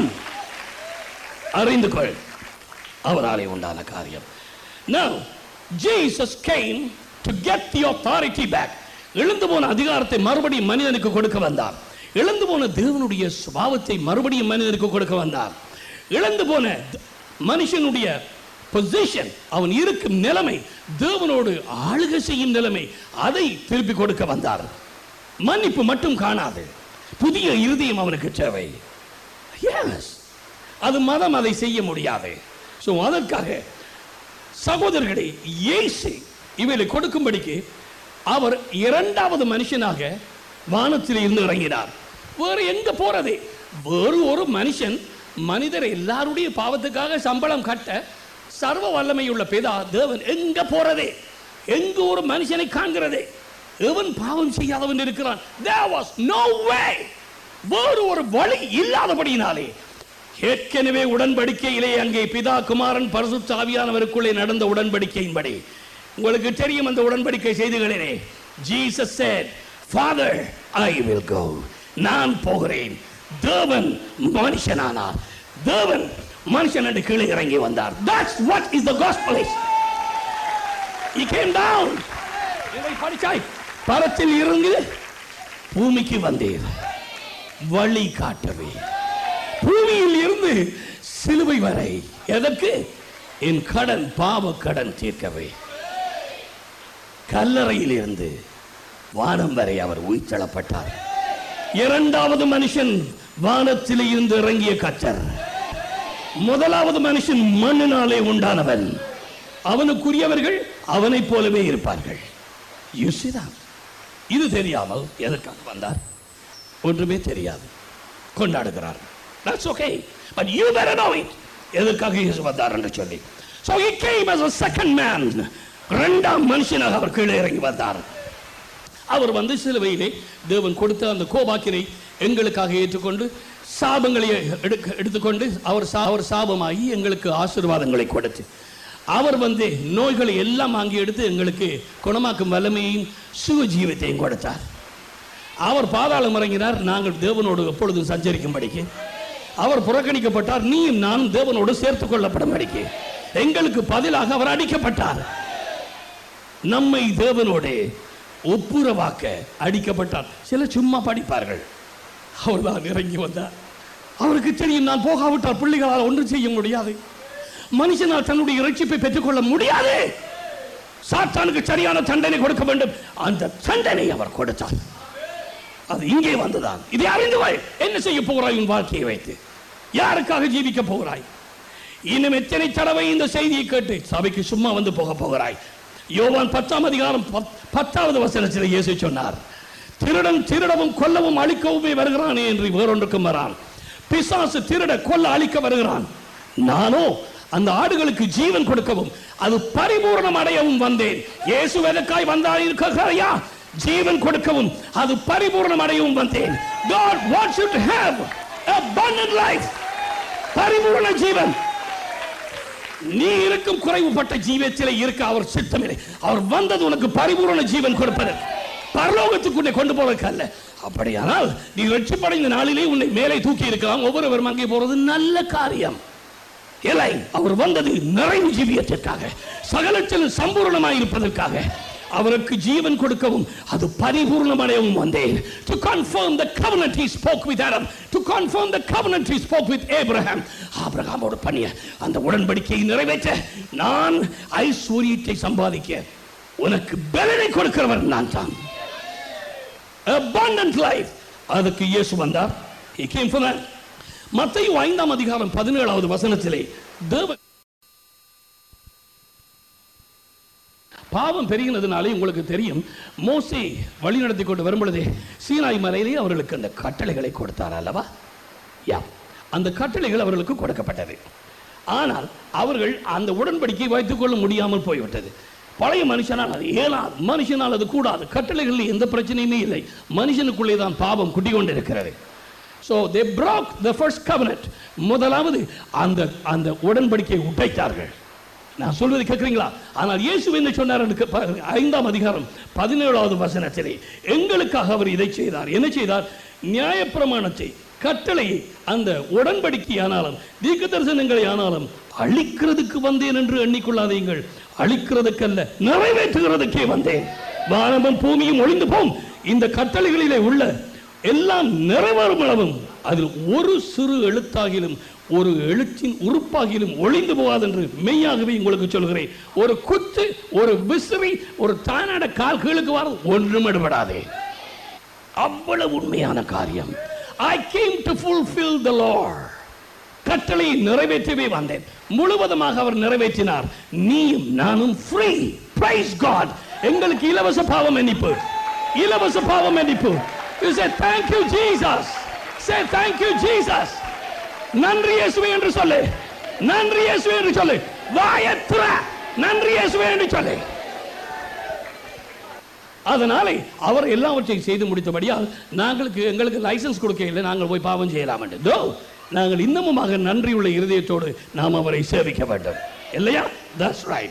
அறிந்து கொள் அவராலே உண்டான காரியம் Now, Jesus came to get the authority back. இழந்து போன அதிகாரத்தை மறுபடியும் மனிதனுக்கு கொடுக்க வந்தார் இழந்து போன தேவனுடைய சுபாவத்தை மறுபடியும் மனிதனுக்கு கொடுக்க வந்தார் இழந்து போன த- மனுஷனுடைய பொசிஷன் அவன் இருக்கும் நிலைமை தேவனோடு ஆளுகை செய்யும் நிலைமை அதை திருப்பி கொடுக்க வந்தார் மன்னிப்பு மட்டும் காணாது புதிய இருதயம் அவனுக்கு தேவை எஸ் அது மதம் அதை செய்ய முடியாது ஸோ அதற்காக சகோதரர்களே இயேசு இவைகளை கொடுக்கும்படிக்கு அவர் இரண்டாவது மனுஷனாக வானத்தில் இருந்து இறங்கினார் வேறு எங்க போறது வேறு ஒரு மனுஷன் மனிதர் எல்லாருடைய பாவத்துக்காக சம்பளம் கட்ட சர்வ வல்லமையுள்ள பிதா தேவன் எங்க போறதே எங்க ஒரு மனுஷனை காண்கிறதே எவன் பாவம் செய்யாதவன் இருக்கிறான் there was no way வேறு ஒரு வழி இல்லாதபடியினாலே ஏற்கனவே உடன்படிக்கையிலே அங்கே பிதா குமாரன் பரிசுத்த ஆவியானவருக்குள்ளே நடந்த உடன்படிக்கையின்படி உங்களுக்கு தெரியும் அந்த உடன்படிக்கை செய்திகளிலே Jesus said father i will go நான் போகிறேன் தேவன் மனுஷனானார் தேவன் மனுஷன் என்று கீழே இறங்கி வந்தார் that's what is the gospel is he came down இதை படிச்சாய் பரத்தில் இருந்து பூமிக்கு வந்தீர் வழி காட்டவே பூமியில் இருந்து சிலுவை வரை எதற்கு என் கடன் பாவ கடன் தீர்க்கவே கல்லறையில் இருந்து வானம் வரை அவர் உயிர்த்தளப்பட்டார் இரண்டாவது மனுஷன் வானத்தில் இருந்து இறங்கிய கச்சர் முதலாவது மனுஷன் மண்ணினாலே உண்டானவன் அவனுக்குரியவர்கள் அவனைப் போலவே இருப்பார்கள் You see that? இது தெரியாமல் எதற்காக வந்தார் ஒன்றுமே தெரியாது கொண்டாடுகிறார் That's okay. But you better know it. எதற்காக இயேசு வந்தார் என்று சொல்லி So he came as a second man. இரண்டாம் மனுஷனாக அவர் கீழே இறங்கி வந்தார் அவர் வந்து சிலுவையிலே தேவன் கொடுத்த அந்த கோபாக்கினை எங்களுக்காக ஏற்றுக்கொண்டு சாபங்களை எடுக்க எடுத்துக்கொண்டு அவர் சா- அவர் சாபமாகி எங்களுக்கு ஆசீர்வாதங்களை கொடுத்து அவர் வந்து நோய்களை எல்லாம் வாங்கி எடுத்து எங்களுக்கு குணமாக்கும் வல்லமையையும் சுக ஜீவத்தையும் கொடுத்தார் அவர் பாதாளம் இறங்கினார் நாங்கள் தேவனோடு எப்பொழுதும் சஞ்சரிக்கும்படிக்கு அவர் புறக்கணிக்கப்பட்டார் நீயும் நானும் தேவனோடு சேர்த்துக் கொள்ளப்படும்படிக்கு எங்களுக்கு பதிலாக அவர் அடிக்கப்பட்டார் நம்மை தேவனோடு ஒப்புரவாக்க அடிக்கப்பட்டார் சில சும்மா படிப்பார்கள் அவர்தான் இறங்கி வந்தார் அவருக்கு தெரியும் நான் போகாவிட்டால் பிள்ளைகளால் ஒன்றும் செய்ய முடியாது மனுஷனால் தன்னுடைய இரட்சிப்பை பெற்றுக்கொள்ள முடியாது சாத்தானுக்கு சரியான தண்டனை கொடுக்க வேண்டும் அந்த தண்டனை அவர் கொடுத்தார் அது இங்கே வந்துதான் இதை அறிந்து கொள் என்ன செய்ய போகிறாய் உன் வாழ்க்கையை வைத்து யாருக்காக ஜீவிக்க போகிறாய் இன்னும் எத்தனை தடவை இந்த செய்தியை கேட்டு சபைக்கு சும்மா வந்து போக போகிறாய் யோவான் பத்தாம் அதிகாரம் பத்- பத்தாவது வசனத்தில் இயேசு சொன்னார் திருடன் திருடவும் கொல்லவும் அழிக்கவுமே வருகிறானே என்று வேறொன்றுக்கும் வரான் பிசாசு திருட கொல்ல அழிக்க வருகிறான் நானோ அந்த ஆடுகளுக்கு ஜீவன் கொடுக்கவும் அது பரிபூரணம் அடையவும் வந்தேன் இயேசு எதற்காய் வந்தார் இருக்கிறாயா ஜீவன் கொடுக்கவும் அது பரிபூரணம் அடையவும் வந்தேன் God wants you to have abundant life பரிபூரண ஜீவன் நீ இருக்கும் குறைவுபட்ட ஜீவத்திலே இருக்க அவர் சித்தமில்லை அவர் வந்தது உனக்கு பரிபூரண ஜீவன் கொடுப்பதற்கு பரலோகத்துக்குள்ளே கொண்டு போவதற்கு அல்ல அப்படியானால் நீ ரட்சிப்படைந்த நாளிலே உன்னை மேலே தூக்கி இருக்கலாம் ஒவ்வொருவரும் அங்கே போறது நல்ல காரியம் இல்லை அவர் வந்தது நிறைவு ஜீவியத்திற்காக சகலத்தில் சம்பூர்ணமாய் இருப்பதற்காக அவருக்கு ஜீவன் கொடுக்கவும் அது பரிபூர்ணமடையவும் வந்தேன் to confirm the covenant he spoke with Adam to confirm the covenant he spoke with Abraham ஆபிரகாமோடு பண்ணிய அந்த உடன்படிக்கையை நிறைவேற்ற நான் ஐஸ்வர்யத்தை சம்பாதிக்க உனக்கு பலனை கொடுக்கிறவர் நான் தான் abundant life அதுக்கு இயேசு வந்தார் he came for that மத்தேயு ஐந்தாம் அதிகாரம் பதினேழாவது வசனத்திலே தேவன் பாவம் பெருகினதுனாலே உங்களுக்கு தெரியும் மோசே வழி நடத்தி கொண்டு வரும் பொழுதே சீனாய் மலையிலே அவர்களுக்கு அந்த கட்டளைகளை கொடுத்தார் அல்லவா யா அந்த கட்டளைகள் அவர்களுக்கு கொடுக்கப்பட்டது ஆனால் அவர்கள் அந்த உடன்படிக்கை வைத்துக் கொள்ள முடியாமல் போய்விட்டது பழைய மனுஷனால் அது இயலாது மனுஷனால் அது கூடாது கட்டளைகளில் எந்த பிரச்சனையுமே இல்லை மனுஷனுக்குள்ளே தான் பாவம் குடிகொண்டிருக்கிறது so they broke the first covenant முதலாவது அந்த அந்த உடன்படிக்கையை உடைத்தார்கள் நான் சொல்வதை கேட்குறீங்களா ஆனால் இயேசு என்ன சொன்னார் என்று கே- ப- ஐந்தாம் அதிகாரம் பதினேழாவது வசனத்திலே எங்களுக்காக அவர் இதை செய்தார் என்ன செய்தார் நியாயப்பிரமாணத்தை கட்டளையை அந்த உடன்படிக்கை ஆனாலும் தீர்க்க தரிசனங்களை ஆனாலும் அழிக்கிறதுக்கு வந்தேன் என்று எண்ணிக்கொள்ளாதீங்கள் அழிக்கிறதுக்கல்ல நிறைவேற்றுகிறதுக்கே வந்தேன் வானமும் பூமியும் ஒளிந்து போம் இந்த கட்டளைகளிலே உள்ள எல்லாம் நிறைவேறும் அளவும் அதில் ஒரு சிறு எழுத்தாகிலும் ஒரு எழுத்தின் உறுப்பாகிலும் ஒளிந்து போகாது என்று மெய்யாகவே உங்களுக்கு சொல்கிறேன் ஒரு குத்து ஒரு விசிறி ஒரு தானாட கால் கீழுக்கு வர ஒன்றும் எடுபடாதே அவ்வளவு உண்மையான காரியம் I came to fulfil the Lord கட்டளையை நிறைவேற்றவே வந்தேன் முழுவதுமாக அவர் நிறைவேற்றினார் நீயும் நானும் ஃப்ரீ பிரைஸ் காட் எங்களுக்கு இலவச பாவம் மன்னிப்பு இலவச பாவம் மன்னிப்பு you say thank you jesus say thank you jesus நன்றி இயேசுவே என்று சொல்லு நன்றி இயேசுவே என்று சொல்லு வாயத்துற நன்றி இயேசுவே என்று சொல்லு அதனாலே அவர் எல்லாவற்றையும் செய்து முடித்தபடியால் நாங்களுக்கு எங்களுக்கு லைசன்ஸ் கொடுக்க இல்லை நாங்கள் போய் பாவம் செய்யலாம் என்று தோ நாங்கள் இன்னமுமாக நன்றியுள்ள இருதயத்தோடு நாம் அவரை சேவிக்க வேண்டும் இல்லையா தட்ஸ் ரைட்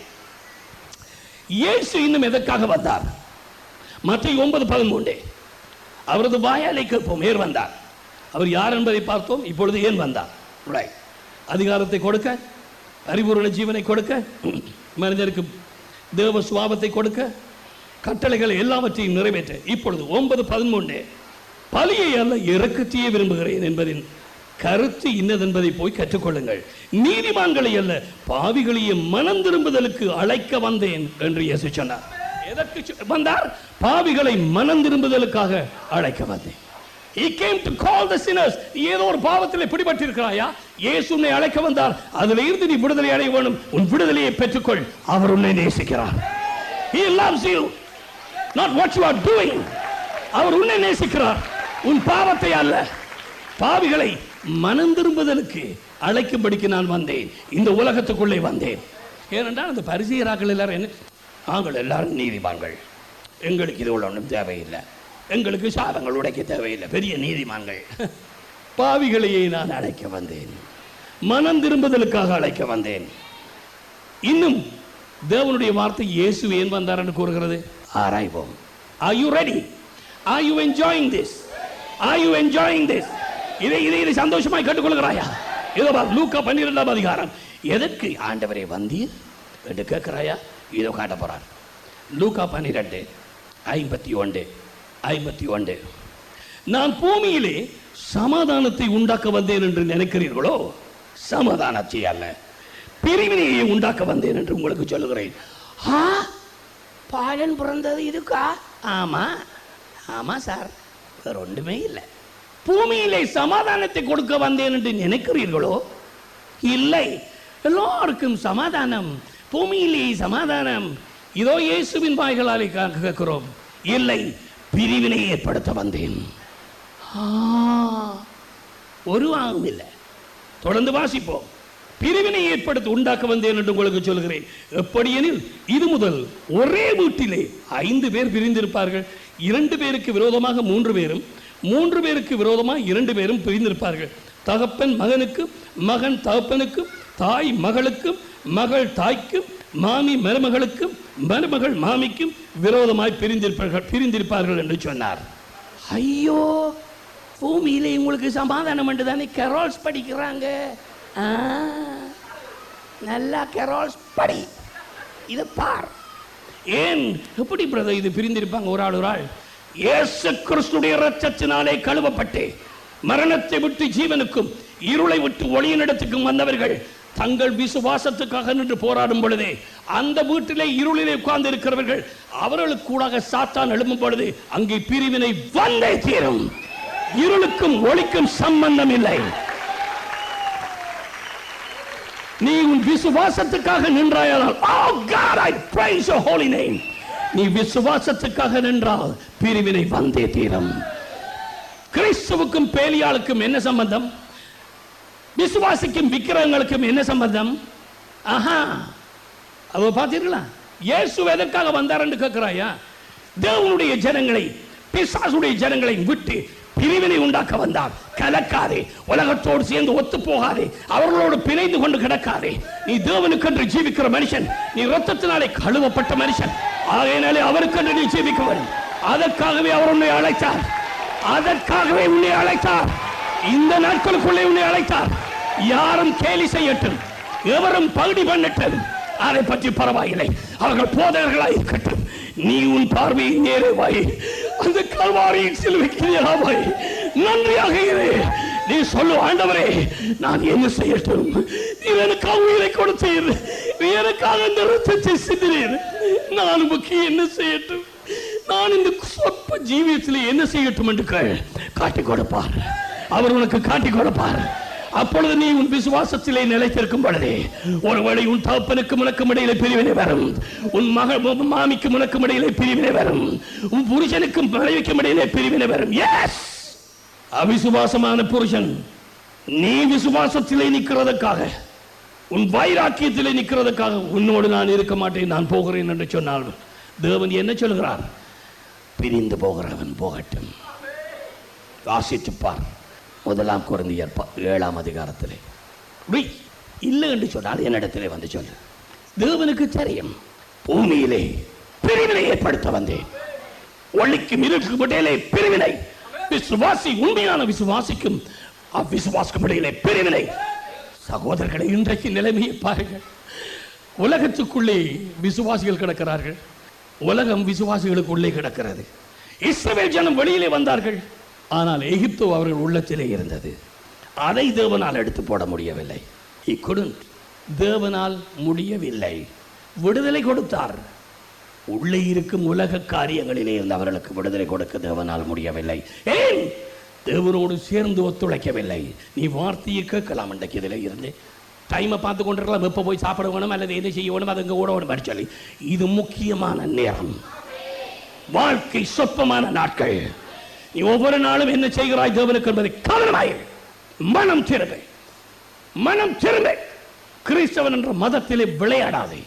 இயேசு இன்னும் எதற்காக வந்தார் மற்ற ஒன்பது பதிமூன்று அவரது வாயாலை கேட்போம் ஏன் வந்தார் அவர் யார் என்பதை பார்த்தோம் இப்பொழுது ஏன் வந்தார் ரைட் அதிகாரத்தை கொடுக்க அறிவுறுண ஜீவனை கொடுக்க மனிதருக்கு தேவ சுவாபத்தை கொடுக்க கட்டளைகள் எல்லாவற்றையும் நிறைவேற்ற இப்பொழுது ஒன்பது பதிமூன்று பலியை அல்ல இறக்கத்தையே விரும்புகிறேன் என்பதின் கருத்து இன்னதென்பதை போய் கற்றுக்கொள்ளுங்கள் நீதிமான்களை அல்ல பாவிகளையே மனம் திரும்புதலுக்கு அழைக்க வந்தேன் என்று இயேசு சொன்னார் எதற்கு சொ- வந்தார் பாவிகளை மனம் திரும்புதலுக்காக அழைக்க வந்தேன் He came to call the sinners. நீ ஏதோ ஒரு பாவத்தில் பிடிபட்டிருக்கிறாயா இயேசு உன்னை அழைக்க வந்தார் அதில் இருந்து நீ விடுதலை அடைய வேணும் உன் விடுதலையை பெற்றுக்கொள் அவர் உன்னை நேசிக்கிறார் He loves you not what you are doing அவர் உன்னை நேசிக்கிறார் உன் பாவத்தை அல்ல பாவிகளை மனம் திரும்புதலுக்கு அழைக்கும்படிக்கு நான் வந்தேன் இந்த உலகத்துக்குள்ளே வந்தேன் ஏனென்றால் அந்த பரிசீராக்கள் எல்லாரும் என்ன நாங்கள் எல்லாரும் நீதிமான்கள் எங்களுக்கு இது உள்ள ஒன்றும் தேவையில்லை எங்களுக்கு சாதங்கள் உடைக்க தேவையில்லை பெரிய நீதிமான்கள் பாவிகளையே நான் அழைக்க வந்தேன் மனம் திரும்புதலுக்காக அழைக்க வந்தேன் இன்னும் தேவனுடைய வார்த்தை இயேசு ஏன் வந்தார் என்று கூறுகிறது ஆராய்வோம் are you ready are you enjoying this are you enjoying this இதை இதை இதை சந்தோஷமாய் கேட்டுக்கொள்கிறாயா இதோ பார், லூக்கா பன்னிரெண்டாம் அதிகாரம் எதற்கு ஆண்டவரே வந்தீர் என்று கேட்கிறாயா இதோ காட்ட போறார் லூக்கா பன்னிரெண்டு ஐம்பத்தி ஒன்று ஐம்பத்தி ஒன்று நான் பூமியிலே சமாதானத்தை உண்டாக்க வந்தேன் என்று நினைக்கிறீர்களோ சமாதானத்தை அல்ல பிரிவினையை உண்டாக்க வந்தேன் என்று உங்களுக்கு சொல்லுகிறேன் ஆ பாலன் பிறந்தது இதுக்கா ஆமா ஆமா சார் வேற ஒன்றுமே இல்லை பூமியிலே சமாதானத்தை கொடுக்க வந்தேன் என்று நினைக்கிறீர்களோ இல்லை எல்லாருக்கும் சமாதானம் பூமியிலே சமாதானம் இதோ இயேசுவின் வாய்களாலே கா- கேட்கிறோம் இல்லை பிரிவினை ஏற்படுத்த வந்தேன் ஆ, ஒரு வாங்கும் இல்லை தொடர்ந்து வாசிப்போம் பிரிவினை ஏற்படுத்தி உண்டாக்க வந்தேன் என்று உங்களுக்கு சொல்கிறேன் எப்படியெனில் இது முதல் ஒரே வீட்டிலே ஐந்து பேர் பிரிந்திருப்பார்கள் இரண்டு பேருக்கு விரோதமாக மூன்று பேரும் மூன்று பேருக்கு விரோதமாக இரண்டு பேரும் பிரிந்திருப்பார்கள் தகப்பன் மகனுக்கு மகன் தகப்பனுக்கும் தாய் மகளுக்கும் மகள் தாய்க்கும் மாமி மருமகளுக்கும் மருமகள் மாமிக்கும் விரோதமாய் பிரிந்திருப்பார்கள் பிரிந்திருப்பார்கள் என்று சொன்னார் ஐயோ பூமியிலே உங்களுக்கு சமாதானம் என்று தானே கெரோல்ஸ் படிக்கிறாங்க ஆ, நல்லா கெரோல்ஸ் படி இதை பார் ஏன் எப்படி பிரதர் இது பிரிந்திருப்பாங்க ஒரு ஆள் ஒரு ஆள் இயேசு கிறிஸ்துடைய இரத்தத்தினாலே கழுவப்பட்டு மரணத்தை விட்டு ஜீவனுக்கும் இருளை விட்டு ஒளியினிடத்துக்கும் வந்தவர்கள் தங்கள் விசுவாசத்துக்காக நின்று போராடும் பொழுதே அந்த வீட்டிலே இருளிலே உட்கார்ந்து இருக்கிறவர்கள் அவர்களுக்கு கூடாக சாத்தான் எழும்பும் பொழுது அங்கே பிரிவினை வந்தே தீரும் இருளுக்கும் ஒளிக்கும் சம்பந்தம் இல்லை நீ உன் விசுவாசத்துக்காக நின்றாயானால் oh God I praise your holy name நீ விசுவாசத்துக்காக நின்றால் பிரிவினை வந்தே தீரும் கிறிஸ்துவுக்கும் பேலியாளுக்கும் என்ன சம்பந்தம் விசுவாசிக்கும் விக்கிரகங்களுக்கும் என்ன சம்பந்தம் ஆஹா அவ பார்த்தீர்களா இயேசு எதற்காக வந்தார் என்று கேட்கிறாயா தேவனுடைய ஜனங்களை பிசாசுடைய ஜனங்களை விட்டு பிரிவினை உண்டாக்க வந்தார் கலக்காதே உலகத்தோடு சேர்ந்து ஒத்து போகாதே அவர்களோடு பிணைந்து கொண்டு கிடக்காதே நீ தேவனுக்கென்று ஜீவிக்கிற மனுஷன் நீ ரத்தத்தினாலே கழுவப்பட்ட மனுஷன் ஆகையினாலே அவருக்கென்று நீ ஜீவிக்கவன் அதற்காகவே அவர் உன்னை அழைத்தார் அதற்காகவே உன்னை அழைத்தார் இந்த நாட்களுக்குள்ளே உன்னை அழைத்தார் யாரும் கேலி செய்யட்டும் எவரும் பகுதி பண்ணட்டும் அதை பற்றி பரவாயில்லை அவர்கள் போதகர்களாய் இருக்கட்டும் நீ உன் பார்வையை நேரே வாய் அந்த கல்வாரியின் சிலுவைக்கு நேராக வாய் நன்றியாக இரு நீ சொல்லு ஆண்டவரே நான் என்ன செய்யட்டும் நீ எனக்காக உயிரை கொடுத்தீர் நீ எனக்காக இந்த ரத்தத்தை சிந்தினீர் நான் உமக்கு என்ன செய்யட்டும் நான் இந்த சொற்ப ஜீவியத்தில் என்ன செய்யட்டும் என்று கேள் காட்டிக் கொடுப்பார் அவர் உனக்கு காட்டிக் கொடுப்பார் அப்பொழுது நீ உன் விசுவாசத்திலே நிலைத்திருக்கும் பொழுதே ஒருவேளை உன் தகப்பனுக்கும் உனக்கும் இடையிலே பிரிவினை வரும் உன் மக உன் மாமிக்கும் உனக்கும் இடையிலே பிரிவினை வரும் உன் புருஷனுக்கும் மனைவிக்கும் இடையிலே பிரிவினை வரும் எஸ் அவிசுவாசமான புருஷன் நீ விசுவாசத்திலே நிற்கிறதுக்காக உன் வைராக்கியத்திலே நிற்கிறதுக்காக உன்னோடு நான் இருக்க மாட்டேன் நான் போகிறேன் என்று சொன்னால் தேவன் என்ன சொல்கிறார் பிரிந்து போகிறவன் போகட்டும் வாசித்துப்பார் முதலாம் குழந்தையர் ப- ஏழாம் அதிகாரத்திலே உய், இல்லை என்று சொன்னால் என்னிடத்திலே வந்து சொல்லு தேவனுக்கு தெரியும் பூமியிலே பிரிவினை ஏற்படுத்த வந்தேன் ஒளிக்கும் இருக்கும் இடையிலே பிரிவினை விசுவாசி உண்மையான விசுவாசிக்கும் அவ்விசுவாசிக்கும் இடையிலே பிரிவினை சகோதரர்களை இன்றைக்கு நிலைமையை பாருங்கள் உலகத்துக்குள்ளே விசுவாசிகள் கிடக்கிறார்கள் உலகம் விசுவாசிகளுக்குள்ளே கிடக்கிறது இஸ்ரவேல் ஜனம் வெளியிலே வந்தார்கள் ஆனால் எகிப்து அவர்கள் உள்ளத்திலே இருந்தது அதை தேவனால் எடுத்து போட முடியவில்லை He couldn't. தேவனால் முடியவில்லை விடுதலை கொடுத்தார் உள்ளே இருக்கும் உலக காரியங்களிலே இருந்து அவர்களுக்கு விடுதலை கொடுக்க தேவனால் முடியவில்லை ஏன் தேவனோடு சேர்ந்து ஒத்துழைக்கவில்லை நீ வார்த்தையை கேட்கலாம் இன்றைக்கு இதில் இருந்து டைமை பார்த்து கொண்டிருக்கலாம் எப்போ போய் சாப்பிட வேணும் அல்லது என்ன செய்ய வேணும் அது இங்கே ஓட வேணும் சொல்லி இது முக்கியமான நேரம் வாழ்க்கை சொற்பமான நாட்கள் நீ ஒவ்வொரு நாளும் என்ன செய்கிறாய் தேவனுக்கு என்பதை கவனமாய் மனம் திரும்ப மனம் திரும்ப கிறிஸ்தவன் என்ற மதத்திலே விளையாடாதே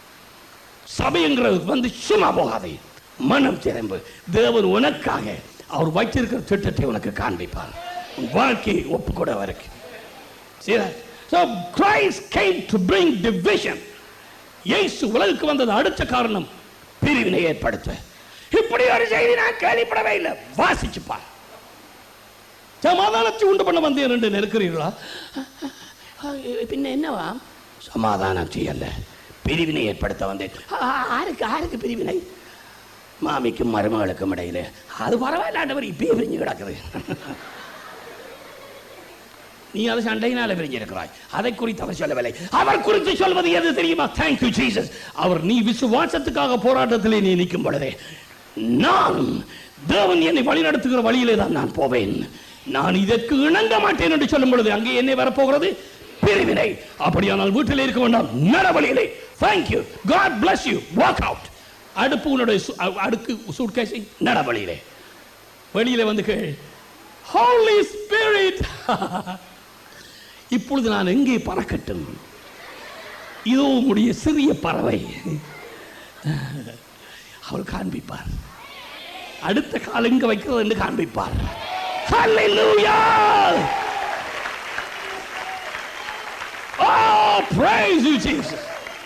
சபைங்கிறது வந்து சும்மா போகாதே மனம் திரும்பு தேவன் உனக்காக அவர் வைத்திருக்கிற திட்டத்தை உனக்கு காண்பிப்பார் உன் வாழ்க்கையை ஒப்புக்கொட வரைக்கும் See that? So Christ came to bring division. இயேசு உலகுக்கு வந்தது அடுத்த காரணம் பிரிவினை ஏற்படுத்த இப்படி ஒரு செய்தி நான் கேள்விப்படவே இல்லை வாசிச்சு பார் சமாதானத்தை உண்டு பண்ண வந்தேன் என்று நெருக்கிறீர்களா பின்ன என்னவா சமாதானம் செய்யல பிரிவினை ஏற்படுத்த வந்தேன் ஆ, ஆருக்கு ஆருக்கு பிரிவினை மாமிக்கும் மருமகளுக்கும் இடையில அது பரவாயில்ல ஆண்டவர் இப்பயே பிரிஞ்சு கிடக்குது நீ அது சண்டையினால பிரிஞ்சிருக்கிறாய் அதை குறித்து அவர் சொல்லவில்லை அவர் குறித்து சொல்வது எது தெரியுமா தேங்க்யூ ஜீசஸ் அவர் நீ விசுவாசத்துக்காக போராட்டத்திலே நீ நிற்கும் பொழுதே நான் தேவன் என்னை வழிநடத்துகிற வழியிலே தான் நான் போவேன் நான் இதற்கு இணங்க மாட்டேன் என்று சொல்லும் பொழுது அங்கே என்ன வரப்போகிறது பிரிவினை அப்படியானால் வீட்டில் இருக்க வேண்டாம் நடவழியிலே thank you God bless you walk out அடுப்பு உன்னுடைய சு- அ- அடுக்கு சூட்கேஸை நடவழியிலே வெளியில வந்து கேள் ஹோலி ஸ்பிரிட் இப்பொழுது நான் எங்கே பறக்கட்டும் இதோ உம்முடைய சிறிய பறவை அவர் காண்பிப்பார் அடுத்த கால் எங்க வைக்கிறது என்று காண்பிப்பார் Hallelujah! Oh, praise you, Jesus.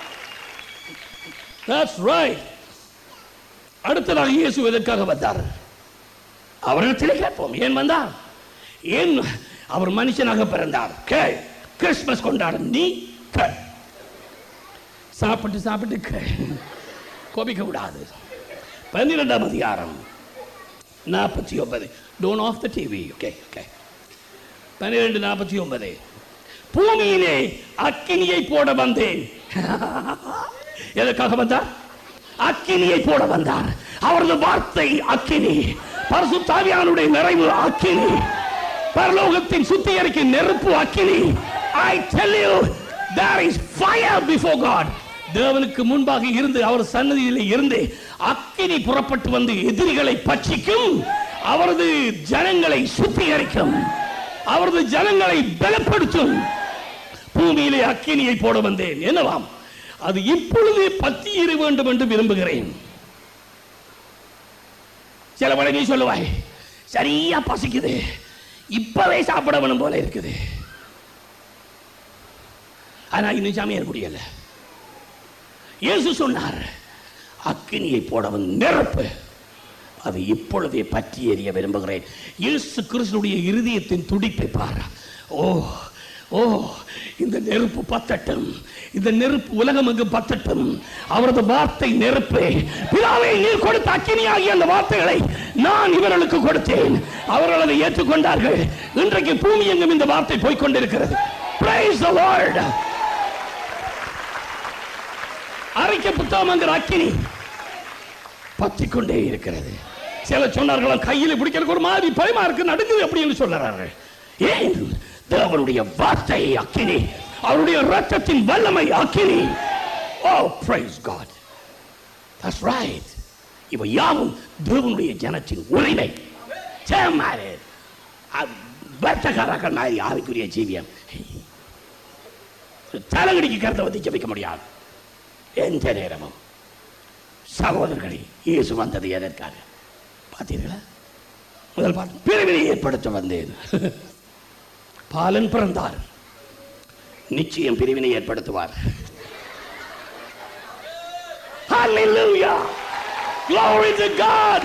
That's right. அடுத்ததாக இயேசு எதற்காக வந்தார் அவரிடத்திலே கேட்போம் ஏன் வந்தார் ஏன் அவர் மனுஷனாக பிறந்தார் கே கிறிஸ்துமஸ் கொண்டாடும் நீ கேள் சாப்பிட்டு சாப்பிட்டு கேள் கோபிக்க கூடாது பன்னிரெண்டாம் அதிகாரம் நாற்பத்தி ஒன்பது turn off the TV okay okay பன்னிரெண்டு நாற்பத்தி ஒன்பது பூமியிலே அக்கினியை போட வந்தேன் எதற்காக வந்தார் அக்கினியை போட வந்தார் அவரது வார்த்தை அக்கினி பரிசுத்தாவியானுடைய நிறைவு அக்கினி பரலோகத்தின் சுத்திகரிக்கும் நெருப்பு அக்கினி ஐ tell you there is fire before God தேவனுக்கு முன்பாக இருந்து அவர் சன்னதியிலே இருந்து அக்கினி புறப்பட்டு வந்து எதிரிகளை பட்சிக்கும் அவரது ஜனங்களை சுத்திகரிக்கும் அவரது ஜனங்களை பலப்படுத்தும் பூமியிலே அக்கினியை போட வந்தேன் என்னவாம் அது இப்பொழுதே பத்தி எற வேண்டும் என்று விரும்புகிறேன் சில வேளை நீ சொல்லுவாய் சரியா பசிக்குது இப்பவே சாப்பிட வேணும் போல இருக்குது ஆனா இன்னும் சமையல் முடியல இயேசு சொன்னார் அக்கினியை போடவன் நெருப்பு அது இப்பொழுதே பற்றி எறிய விரும்புகிறேன் இயேசு கிறிஸ்துடைய இருதயத்தின் துடிப்பை பார் ஓ ஓ இந்த நெருப்பு பத்தட்டும் இந்த நெருப்பு உலகம் எங்கு பத்தட்டும் அவரது வார்த்தை நெருப்பு பிதாவை நீர் கொடுத்த அக்கினியாகிய அந்த வார்த்தைகளை நான் இவர்களுக்கு கொடுத்தேன் அவர்கள் அதை ஏற்றுக்கொண்டார்கள் இன்றைக்கு பூமி எங்கும் இந்த வார்த்தை போய்க்கொண்டிருக்கிறது Praise the Lord. அறிக்கை புத்தகம் என்கிற அக்கினி பத்திக் கொண்டே இருக்கிறது சில சொன்னார்களாம் கையில் பிடிக்கிறதுக்கு ஒரு மாதிரி பயமா இருக்கு நடுங்குது அப்படின்னு சொல்லுறாரு ஏன் தேவனுடைய வார்த்தை அக்கினி அவருடைய ரத்தத்தின் வல்லமை அக்கினி oh praise God that's right இவ யாவும் தேவனுடைய ஜனத்தின் உரிமை சேமாரு வர்த்தகாரர்கள் மாதிரி ஆவிக்குரிய ஜீவியம் தலைகடிக்கு கருத்தை வந்து ஜபிக்க முடியாது எந்த நேரமும் சகோதரர்களே இயேசு வந்தது எதற்காக பார்த்தீர்களா முதல் பாட்டு பிரிவினை ஏற்படுத்த வந்தேன் பாலன் பிறந்தார் நிச்சயம் பிரிவினை ஏற்படுத்துவார் Hallelujah! Glory to God!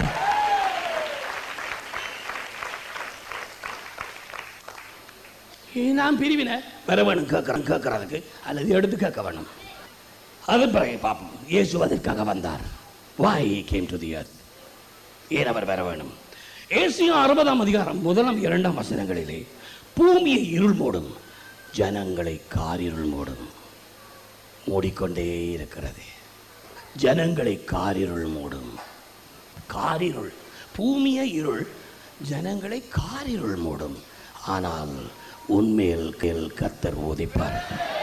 நான் பிரிவினை வர வேணும் கேட்குறேன் கேட்கறதுக்கு அல்லது எடுத்து கேட்க வேணும் அது பிறகு பார்ப்போம் இயேசு அதற்காக வந்தார் why came to the earth ஏன் அவர் வர வேணும் ஏசியா அறுபதாம் அதிகாரம் முதலாம் இரண்டாம் வசனங்களிலே பூமியை இருள் மூடும் ஜனங்களை காரிருள் மூடும் மூடிக்கொண்டே இருக்கிறது ஜனங்களை காரிருள் மூடும் காரிருள் பூமியை இருள் ஜனங்களை காரிருள் மூடும் ஆனால் உண்மையில் கேள் கர்த்தர் ஓதிப்பார்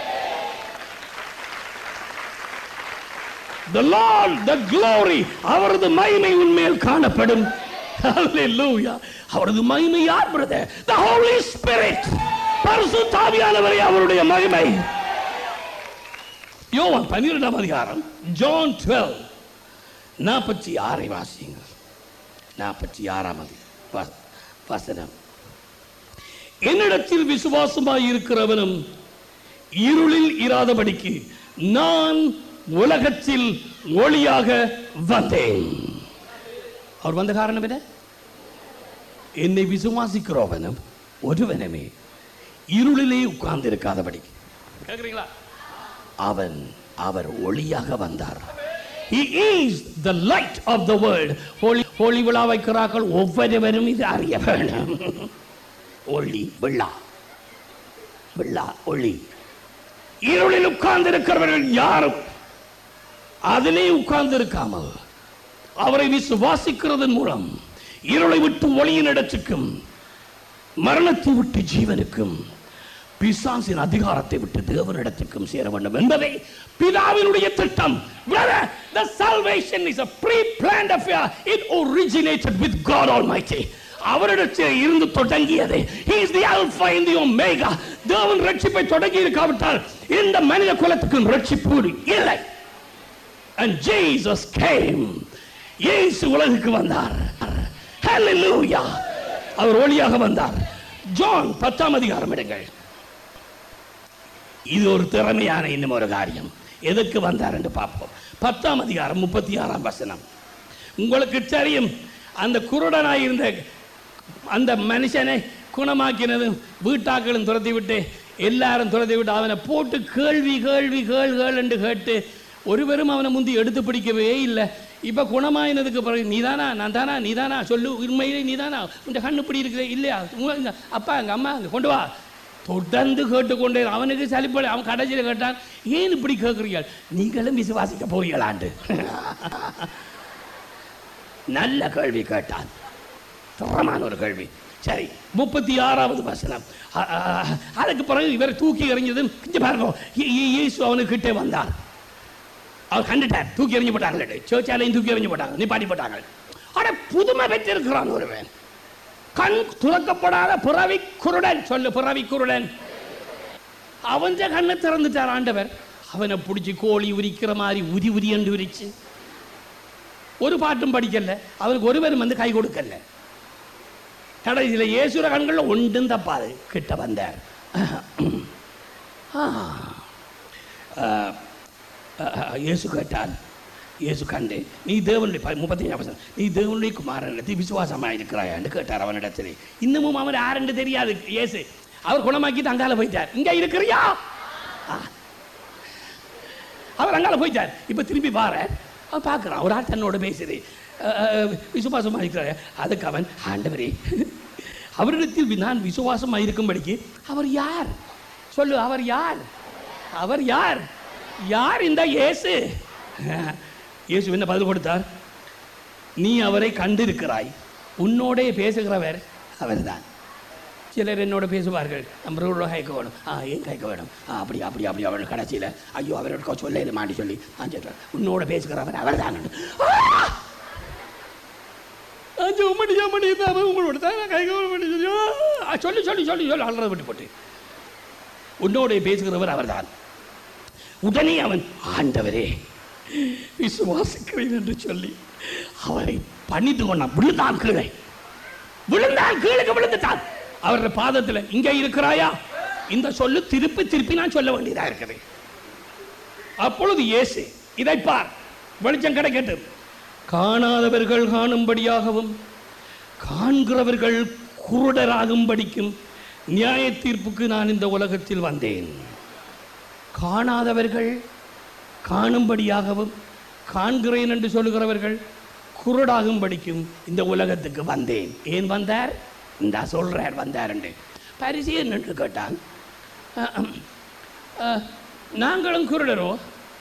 The Lord, the glory, அவரது மகிமை உண்மையில் காணப்படும் Hallelujah. அவரது மகிமை யார் பிரதர் The Holy Spirit பரிசுத்தாவியானவரே அவருடைய மகிமை யோவான் பன்னிரெண்டாம் அதிகாரம் ஜான் டுவெல் நாற்பத்தி ஆறை வாசிங்க நாற்பத்தி ஆறாம் அதி வ- வசனம் என்னிடத்தில் விசுவாசமாய் இருக்கிறவனும் இருளில் இராதபடிக்கு நான் உலகத்தில் ஒளியாக வந்தேன் அவர் வந்த காரணம் என்ன என்னை விசுவாசிக்கிறவனும் ஒருவனுமே இருளிலே உட்கார்ந்து இருக்காதபடி கேக்குறீங்களா அவன் அவர் ஒளியாக வந்தார் He is the light of the world. ஒளி ஒளி விழா வைக்கிறார்கள் ஒவ்வொருவரும் இது அறிய வேணும் ஒளி விழா விழா ஒளி இருளில் உட்கார்ந்து இருக்கிறவர்கள் யாரும் அதிலே உட்கார்ந்து இருக்காமல் அவரை விசுவாசிக்கிறதன் மூலம் இருளை விட்டு ஒளியின் இடத்துக்கும் மரணத்தை விட்டு ஜீவனுக்கும் பிசாசின் அதிகாரத்தை விட்டு தேவனிடத்துக்கும் சேர வேண்டும் என்பதை பிதாவினுடைய திட்டம் Brother, the salvation is a pre-planned affair. It originated with God Almighty. அவரிடத்தில் இருந்து தொடங்கியது He is the Alpha and the Omega. தேவன் ரட்சிப்பை தொடங்கி இருக்காவிட்டால் இந்த மனித குலத்துக்கும் ரட்சிப்பு இல்லை And Jesus came. இயேசு உலகுக்கு வந்தார் Hallelujah. அவர் ஒளியாக வந்தார் ஜான் பத்தாம் அதிகாரம் எடுங்கள் இது ஒரு திறமையான இன்னும் ஒரு காரியம் எதுக்கு வந்தார் என்று பார்ப்போம் பத்தாம் அதிகாரம் முப்பத்தி ஆறாம் வசனம் உங்களுக்கு தெரியும் அந்த குருடனாய் இருந்த அந்த மனுஷனை குணமாக்கினதும் வீட்டாக்களும் துரத்தி விட்டு எல்லாரும் துரத்தி விட்டு அவனை போட்டு கேள்வி கேள்வி கேள் கேள் என்று கேட்டு ஒருவரும் அவனை முந்தி எடுத்து பிடிக்கவே இல்லை இப்போ குணமாயினதுக்கு பிறகு நீதானா நான் தானா நீதானா சொல்லு உண்மையிலே நீதானா உன் கண்ணு இப்படி இருக்குது இல்லையா உங்க- இங்க அப்பா எங்கள் அம்மா அங்கே கொண்டு வா தொடர்ந்து கேட்டுக்கொண்டே அவனுக்கு சலிப்படை அவன் கடைசியில் கேட்டான் ஏன் இப்படி கேட்குறீர்கள் நீங்களும் விசுவாசிக்க போறீங்களாண்டு நல்ல கேள்வி கேட்டான் தரமான ஒரு கேள்வி சரி முப்பத்தி ஆறாவது வசனம் அ- அ- அதுக்கு பிறகு இவர் தூக்கி எறிஞ்சதும் இங்க பாருங்க இ- இ- இயேசு அவனுக்கிட்டே வந்தார் அவர் கண்டுட்டார் தூக்கி எறிஞ்சு போட்டாங்க சோச்சாலையும் தூக்கி எறிஞ்சு போட்டாங்க நிப்பாட்டி போட்டாங்க அட புதுமை பெற்றிருக்கிறான் ஒருவன் கண் துறக்கப்படாத பிறவி குருடன் சொல்லு பிறவி குருடன் அவன் கண்ணை திறந்துட்டார் ஆண்டவர் அவனை பிடிச்சி கோழி உரிக்கிற மாதிரி உரி உரி என்று உரிச்சு ஒரு பாட்டும் படிக்கல அவனுக்கு ஒருவரும் வந்து கை கொடுக்கல கடைசியில் இயேசுர கண்களில் ஒன்றும் தப்பாது கிட்ட வந்தார் ஆ. ஆ, ஆ, இயேசு கேட்டான் இயேசு கண்டு நீ தேவனுடைய ப- முப்பத்தஞ்சாம் வசனம் நீ தேவனுடைய குமாரனிடத்தில் விசுவாசமாக இருக்கிறாயான்னு கேட்டார் அவனிடத்தில் இன்னமும் அவன் யாருன்னு தெரியாது இயேசு அவர் குணமாக்கிட்டு அங்கால போயிட்டார் இங்க இருக்கிறியா ஆ. அவர் அங்கால போயிட்டார் இப்போ திரும்பி பாரு அவன் பார்க்குறான் ஒரு ஆள் தன்னோட பேசுது விசுவாசமாக இருக்கிறார் அதுக்கு அவன் ஆண்டவரே அவரிடத்தில் வி- நான் விசுவாசமாக இருக்கும்படிக்கு அவர் யார் சொல்லு அவர் யார் அவர் யார் யார் இந்த இயேசு இயேசு என்ன பதில் கொடுத்தார் நீ அவரை கண்டிருக்கிறாய் உன்னோடே பேசுகிறவர் அவர்தான் சிலர் என்னோட பேசுவார்கள் நம்மளோட கைக்க வேணும் ஆ ஏன் கைக்க வேணும் ஆ அப்படி அப்படி அப்படி அவள் கடைசியில் ஐயோ அவரோட சொல்ல இது மாட்டி சொல்லி நான் சொல்கிறேன் உன்னோட பேசுகிறவர் அவர் தான் ஜோமணி ஜோமணி அவன் உங்களோட தான் நான் கைக்க பண்ணி சொல்லி ஆ, சொல்லி சொல்லி சொல்லி சொல்லி அல்றது விட்டு போட்டு உன்னோட பேசுகிறவர் அவர்தான் உடனே அவன் ஆண்டவரே விசுவாசிக்கிறேன் என்று சொல்லி அவரை பணித்து கொண்டான் விழுந்தான் கீழே விழுந்தான் கீழே விழுந்துட்டான் அவருடைய பாதத்தில் இங்க இருக்கிறாயா இந்த சொல்லு திருப்பி திருப்பி நான் சொல்ல வேண்டியதா இருக்குது அப்பொழுது இயேசு இதை பார் வெளிச்சம் கிடைக்கட்டும் காணாதவர்கள் காணும்படியாகவும் காண்கிறவர்கள் குருடராகும்படிக்கும் நியாய தீர்ப்புக்கு நான் இந்த உலகத்தில் வந்தேன் காணாதவர்கள் காணும்படியாகவும் காண்கிறேன் என்று சொல்லுகிறவர்கள் குருடாகும்படிக்கும் இந்த உலகத்துக்கு வந்தேன் ஏன் வந்தார் இந்த சொல்றார் வந்தார் என்று பரிசீலன் என்று கேட்டான் அஹ், அஹ், நாங்களும் குருடரோ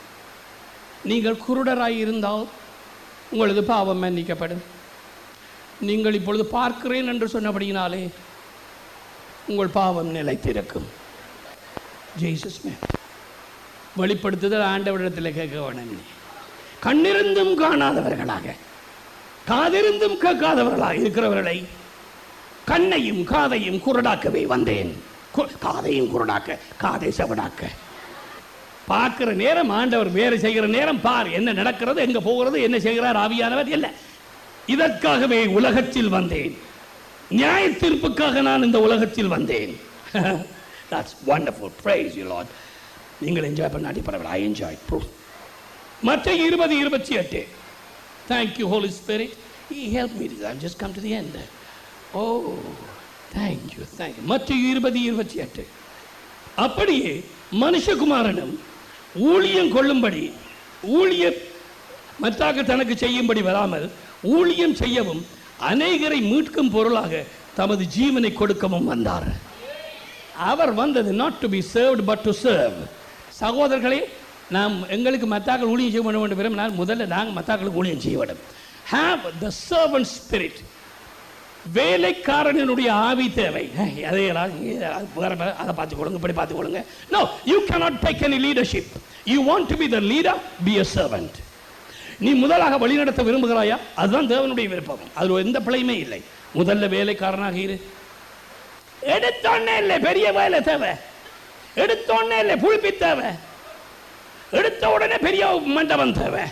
நீங்கள் குருடராய் இருந்தால் உங்களது பாவம் மன்னிக்கப்படும் நீங்கள் இப்பொழுது பார்க்கிறேன் என்று சொன்னபடியினாலே உங்கள் பாவம் நிலைத்திருக்கும் ஜெய்சஸ் மே வெளிப்படுத்துதல் ஆண்டவரிடத்தில் கேட்க வேணும் நீ. கண்ணிருந்தும் காணாதவர்களாக காதிருந்தும் கேட்காதவர்களாக இருக்கிறவர்களை கண்ணையும் காதையும் குருடாக்கவே வந்தேன் கு- காதையும் குருடாக்க காதை செவடாக்க பார்க்கிற நேரம் ஆண்டவர் வேறு செய்கிற நேரம் பார் என்ன நடக்கிறது எங்க போகிறது என்ன செய்கிறார் ஆவியானவர் இல்லை இதற்காகவே உலகத்தில் வந்தேன் நியாய தீர்ப்புக்காக நான் இந்த உலகத்தில் வந்தேன் That's wonderful. Praise you, Lord. நீங்கள் என்ஜாய் பண்ணாட்டி பரவாயில்ல ஐ என்ஜாய் ப்ரூஃப் மற்ற இருபது இருபத்தி எட்டு thank you Holy Spirit He helped me. to- I've just come to the end. Oh, thank you, thank you. மற்ற இருபது இருபத்தி எட்டு அப்படியே மனுஷகுமாரனும் ஊழியம் கொள்ளும்படி ஊழிய மற்றாக தனக்கு செய்யும்படி வராமல் ஊழியம் செய்யவும் அநேகரை மீட்கும் பொருளாக தமது ஜீவனை கொடுக்கவும் வந்தார் அவர் வந்தது not to be served but to serve சகோதரர்களே நாம் எங்களுக்கு மத்தாக்கள் ஊழியம் செய்ய வேண்டும் என்று விரும்பினால் முதல்ல நாங்கள் மத்தாக்களுக்கு ஊழியம் செய்ய வேண்டும் ஹாவ் த சர்வன்ட் ஸ்பிரிட் வேலைக்காரனுடைய ஆவி தேவை ஹே, அதை எல்லாம் இங்கே வேற வேற, அதை பார்த்து கொடுங்க இப்படி பார்த்து கொடுங்க no you cannot take any leadership you want to be the leader be a servant நீ முதலாக வழிநடத்த விரும்புகிறாயா அதுதான் தேவனுடைய விருப்பம் அதில் எந்த பிழையுமே இல்லை முதல்ல வேலைக்காரனாக இரு எடுத்தோன்னே இல்லை பெரிய வேலை தேவை எடுத்தோன்னே இல்லை புழுப்பி தேவை எடுத்த உடனே பெரிய மண்டபம் தேவை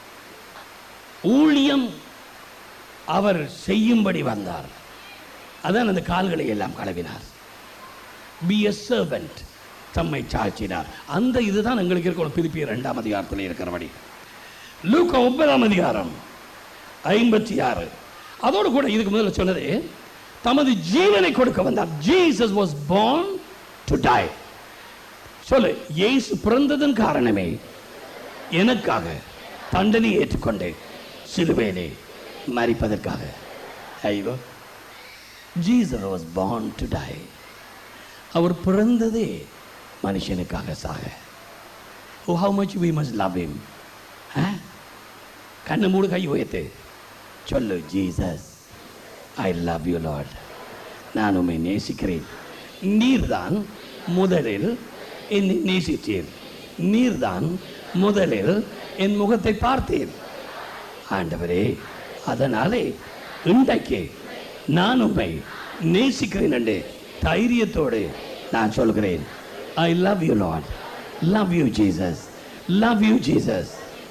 ஊழியம் அவர் செய்யும்படி வந்தார் அதான் அந்த கால்களை எல்லாம் கழுவினார் பி எ சர்வெண்ட் தம்மை சாட்சினார் அந்த இதுதான் எங்களுக்கு இருக்கணும் பிரிப்பி இரண்டாம் அதிகாரத்தில் இருக்கிறபடி லூக்கா ஒன்பதாம் அதிகாரம் ஐம்பத்தி ஆறு அதோடு கூட இதுக்கு முதல்ல சொன்னது தமது ஜீவனை கொடுக்க வந்தார் Jesus was born to die சொல்லு இயேசு பிறந்ததன் காரணமே எனக்காக தண்டனை ஏற்றுக்கொண்டு சிலுவையிலே மறிப்பதற்காக ஐயோ Jesus was born to die அவர் பிறந்ததே மனுஷனுக்காக சாக oh how much we must love him ஆ? கண்ணு மூடு கை உயர்த்து சொல்லு Jesus I love you Lord நான் உம்மை நேசிக்கிறேன் நீர்தான் முதலில் என்னை நேசித்தீர் நீர்தான் முதலில் என் முகத்தை பார்த்தீர் ஆண்டவரே அதனாலே இன்றைக்கு நான் உம்மை நேசிக்கிறேன் என்று தைரியத்தோடு நான் சொல்கிறேன் I love you Lord love you Jesus love you Jesus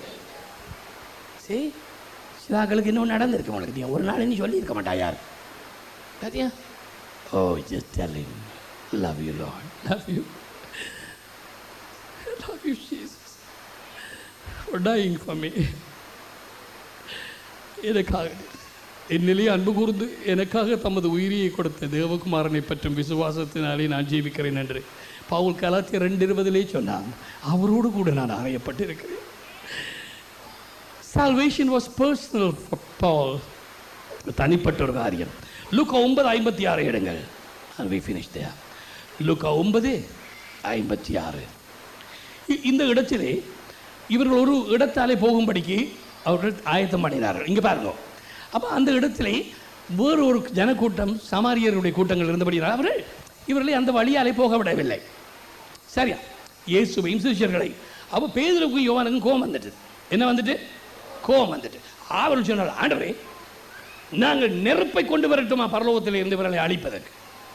சரி சிலாக்களுக்கு இன்னும் நடந்திருக்கு உனக்கு நீ ஒரு நாள் நீ சொல்லியிருக்க மாட்டா யார் பாத்தியா oh just tell him love you Lord love you love you Jesus for dying for me எனக்காக என் நிலையை அன்பு கூர்ந்து எனக்காக தமது உயிரியை கொடுத்த தேவகுமாரனை பற்றும் விசுவாசத்தினாலே நான் ஜீவிக்கிறேன் என்று பவுல் கலாத்திய ரெண்டு இருபதிலே சொன்னான் அவரோடு கூட நான் அறையப்பட்டிருக்கிறேன் salvation was personal for Paul தனிப்பட்ட ஒரு காரியம் லுக்கா ஒன்பது ஐம்பத்தி ஆறு எடுங்கள் and we finish there லுக்கா ஒன்பது ஐம்பத்தி ஆறு இ- இந்த இடத்திலே இவர்கள் ஒரு இடத்தாலே போகும்படிக்கு அவர்கள் ஆயத்தம் பண்ணினார்கள் இங்க பாருங்க அப்போ அந்த இடத்திலே வேறு ஒரு ஜனக்கூட்டம் சமாரியருடைய கூட்டங்கள் இருந்தபடியால் அவர் இவர்களை அந்த வழியாலே போக விடவில்லை சரியா இயேசுவையும் சிஷியர்களை அப்போ பேதுருக்கும் யோவானுக்கும் கோபம் வந்துட்டு என்ன வந்துட்டு கோபம் வந்துட்டு அவர் சொன்னார் ஆண்டவரே நாங்கள் நெருப்பை கொண்டு வரட்டுமா பரலோகத்தில் இருந்து இவர்களை அழிப்பதற்கு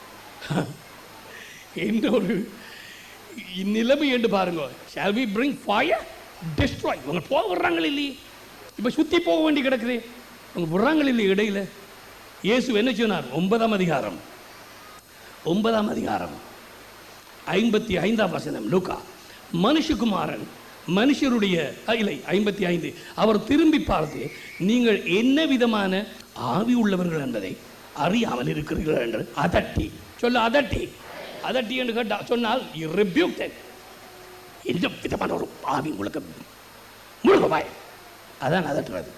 என்ற ஒரு நிலைமை என்று பாருங்க shall we bring fire destroy இவங்க போக விடுறாங்க இல்லையே இப்போ சுற்றி போக வேண்டி கிடக்குது அவங்க விடுறாங்க இல்லையே இடையில இயேசு என்ன சொன்னார் ஒன்பதாம் அதிகாரம் ஒன்பதாம் அதிகாரம் ஐம்பத்தி ஐந்தாம் வசனம் லூக்கா மனுஷகுமாரன் மனுஷருடைய அ, இல்லை ஐம்பத்தி ஐந்து அவர் திரும்பி பார்த்து நீங்கள் என்ன விதமான ஆவி உள்ளவர்கள் என்பதை அறியாமல் இருக்கிறீர்கள் என்று அதட்டி சொல்ல அதட்டி அதட்டி என்று கேட்டா சொன்னால் ரிபியூக் எந்த விதமான ஒரு ஆவி உங்களுக்கு முழுக்க பாய் அதான் அதட்டுறது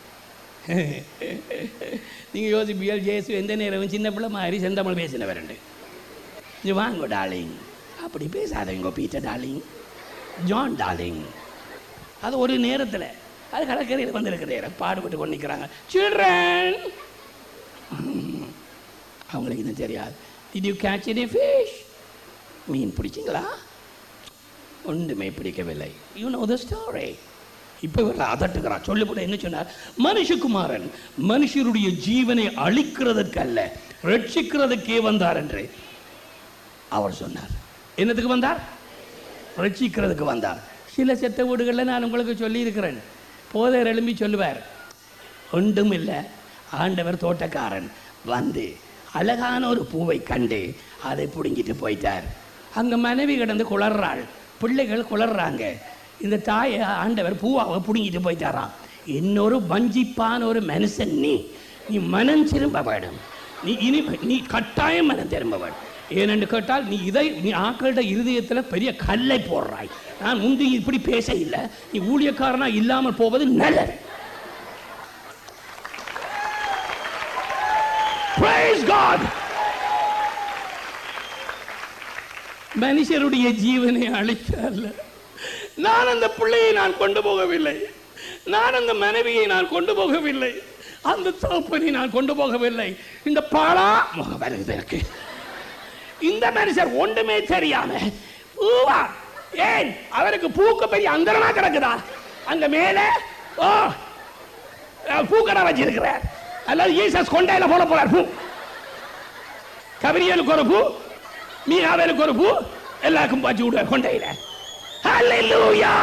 நீங்கள் யோசிப்பீர்கள் ஜேசு எந்த நேரம் சின்ன பிள்ளை மாதிரி செந்தமிழ் பேசினவருண்டு இங்கே வாங்க டார்லிங் அப்படி பேசாதீங்க பீட்டர் டார்லிங் ஜான் டார்லிங் அது ஒரு நேரத்தில் அது கடற்கரையில் வந்திருக்கிற நேரம் பாடுபட்டு கொண்டு நிற்கிறாங்க சில்ட்ரன் அவங்களுக்கு இது தெரியாது did you catch any fish மீன் பிடிச்சிங்களா ஒன்றுமே பிடிக்கவில்லை யூ நோ த ஸ்டோரி இப்போ இவர் அதட்டுகிறார் சொல்லப்பட என்ன சொன்னார் மனுஷகுமாரன் மனுஷருடைய ஜீவனை அழிக்கிறதற்கு அல்ல ரட்சிக்கிறதுக்கே வந்தார் என்று அவர் சொன்னார் என்னத்துக்கு வந்தார் ரட்சிக்கிறதுக்கு வந்தார் சில செத்த வீடுகளில் நான் உங்களுக்கு சொல்லியிருக்கிறேன் போதர் எழும்பி சொல்லுவார் ஒன்றும் இல்லை ஆண்டவர் தோட்டக்காரன் வந்து அழகான ஒரு பூவை கண்டு அதை பிடுங்கிட்டு போயிட்டார் அங்கே மனைவி கிடந்து குளர்றாள் பிள்ளைகள் குளர்றாங்க இந்த தாயை ஆண்டவர் பூவாவை பிடுங்கிட்டு போயிட்டாராம் இன்னொரு வஞ்சிப்பான ஒரு மனுஷன் நீ நீ மனம் திரும்ப வேணும் நீ இனி நீ கட்டாயம் மனம் திரும்ப வேணும் ஏனென்று கேட்டால் நீ இதை நீ ஆக்களிட இருதயத்தில் பெரிய கல்லை போடுறாய் நான் முந்தி இப்படி பேச இல்லை நீ ஊழியக்காரனா இல்லாமல் போவது நல்லது Praise God. மனுஷருடைய ஜீவனை அழிக்க அல்ல நான் அந்த பிள்ளையை நான் கொண்டு போகவில்லை நான் அந்த மனைவியை நான் கொண்டு போகவில்லை அந்த தகப்பனை நான் கொண்டு போகவில்லை இந்த பாலா முகம் வருது எனக்கு இந்த மனுஷர் ஒன்றுமே தெரியாம பூவா ஏன் அவருக்கு பூக்க பெரிய அந்தரமா கிடக்குதா அங்க மேலே ஓ பூக்கடை வச்சிருக்கிறார் அல்லது ஈசஸ் கொண்டையில போட போறார் பூ கபிரியலுக்கு ஒரு பூ மீனாவேலுக்கு ஒரு பூ எல்லாருக்கும் வச்சு விடுவார் கொண்டையில Hallelujah!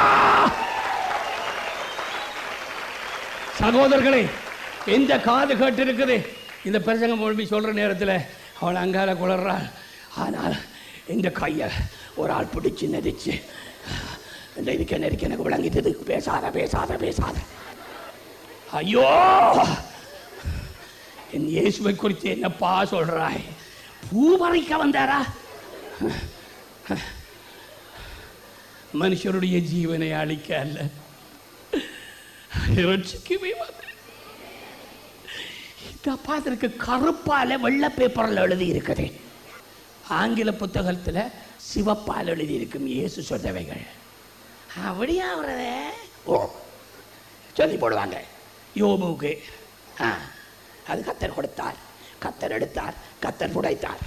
சகோதரர்களே எந்த காது கேட்டு இருக்குது இந்த பிரசங்கம் மொழி சொல்ற நேரத்தில் அவள் அங்கால குளர்றாள் ஆனால் இந்த கையை ஒரு ஆள் பிடிச்சு நெரிச்சு இந்த இதுக்கு என்ன இருக்கு எனக்கு விளங்கிட்டது பேசாத பேசாத பேசாத ஐயோ என் இயேசுவை குறித்து என்னப்பா சொல்றாய் பூ பறிக்க வந்தாரா மனுஷருடைய ஜீவனை அழிக்க அல்ல ரட்சிக்கவே வந்தார் இந்த பாத்திற்கு கருப்பால வெள்ளை பேப்பரில் எழுதி இருக்குது ஆங்கில புத்தகத்தில் சிவப்பால் எழுதி இருக்கும் இயேசு சொன்னவைகள் அப்படியா அவரதே ஓ சொல்லி போடுவாங்க யோபுக்கு ஆ அது கத்தர் கொடுத்தார் கத்தர் எடுத்தார் கத்தர் புடைத்தார்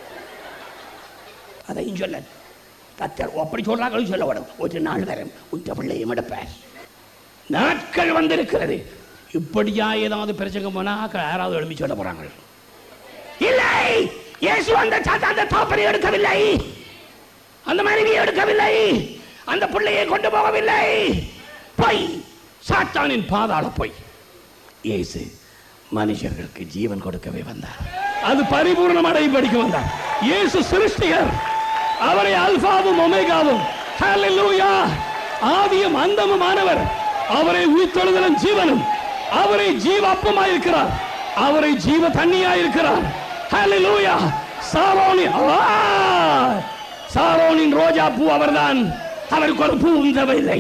அதையும் சொல்ல கத்தர் அப்படி சொல்றாங்களும் சொல்ல வரும் ஒரு நாள் வரும் உற்ற பிள்ளையும் எடுப்பார் நாட்கள் வந்திருக்கிறது இப்படியா ஏதாவது பிரச்சனை போனா யாராவது எழுப்பி சொல்ல போறாங்க இல்லை இயேசு அந்த சாத்தா அந்த தாப்பரை எடுக்கவில்லை அந்த மனைவியை எடுக்கவில்லை அந்த பிள்ளையை கொண்டு போகவில்லை பொய் சாத்தானின் பாதாள பொய் இயேசு மனுஷர்களுக்கு ஜீவன் கொடுக்கவே வந்தார் அது பரிபூர்ணம் அடைபடிக்க வந்தார் இயேசு சிருஷ்டிகர் அவரை அல்பாவும் ஒமேகாவும் ஹalleluya ஆதியும் அந்தமுமானவர் அவரை உயிர்த்தெழுதலும் ஜீவனும் அவரை ஜீவ அப்பமாய் இருக்கிறார் அவரை ஜீவ தண்ணியாய் இருக்கிறார் ஹalleluya சாரோனி ஆ! சாரோனின் ரோஜா பூ அவர்தான் அவருக்கு ஒரு பூ உந்தவில்லை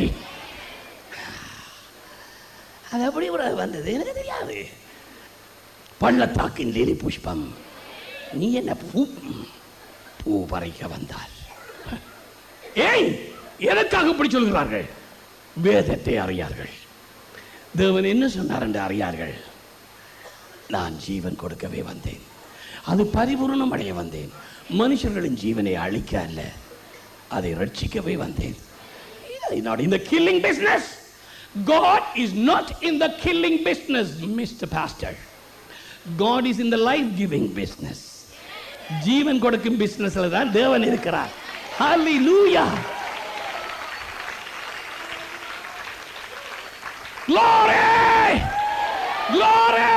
அது எப்படி கூட வந்தது எனக்கு தெரியாது பள்ளத்தாக்கின் லிலி புஷ்பம் நீ என்ன பூ பூ பறிக்க வந்தால் ஏய் எதற்காக இப்படி சொல்கிறார்கள் வேதத்தை அறியார்கள் தேவன் என்ன சொன்னார் என்று அறியார்கள் நான் ஜீவன் கொடுக்கவே வந்தேன் அது பரிபூர்ணம் அடைய வந்தேன் மனுஷர்களின் ஜீவனை அழிக்க அல்ல அதை ரட்சிக்கவே வந்தேன் not in the killing business. God is not in the killing business, Mr. Pastor. God is in the life giving business. ஜீவன் கொடுக்கும் பிசினஸ்ல தான் தேவன் இருக்கிறார் Hallelujah. Glory! Glory!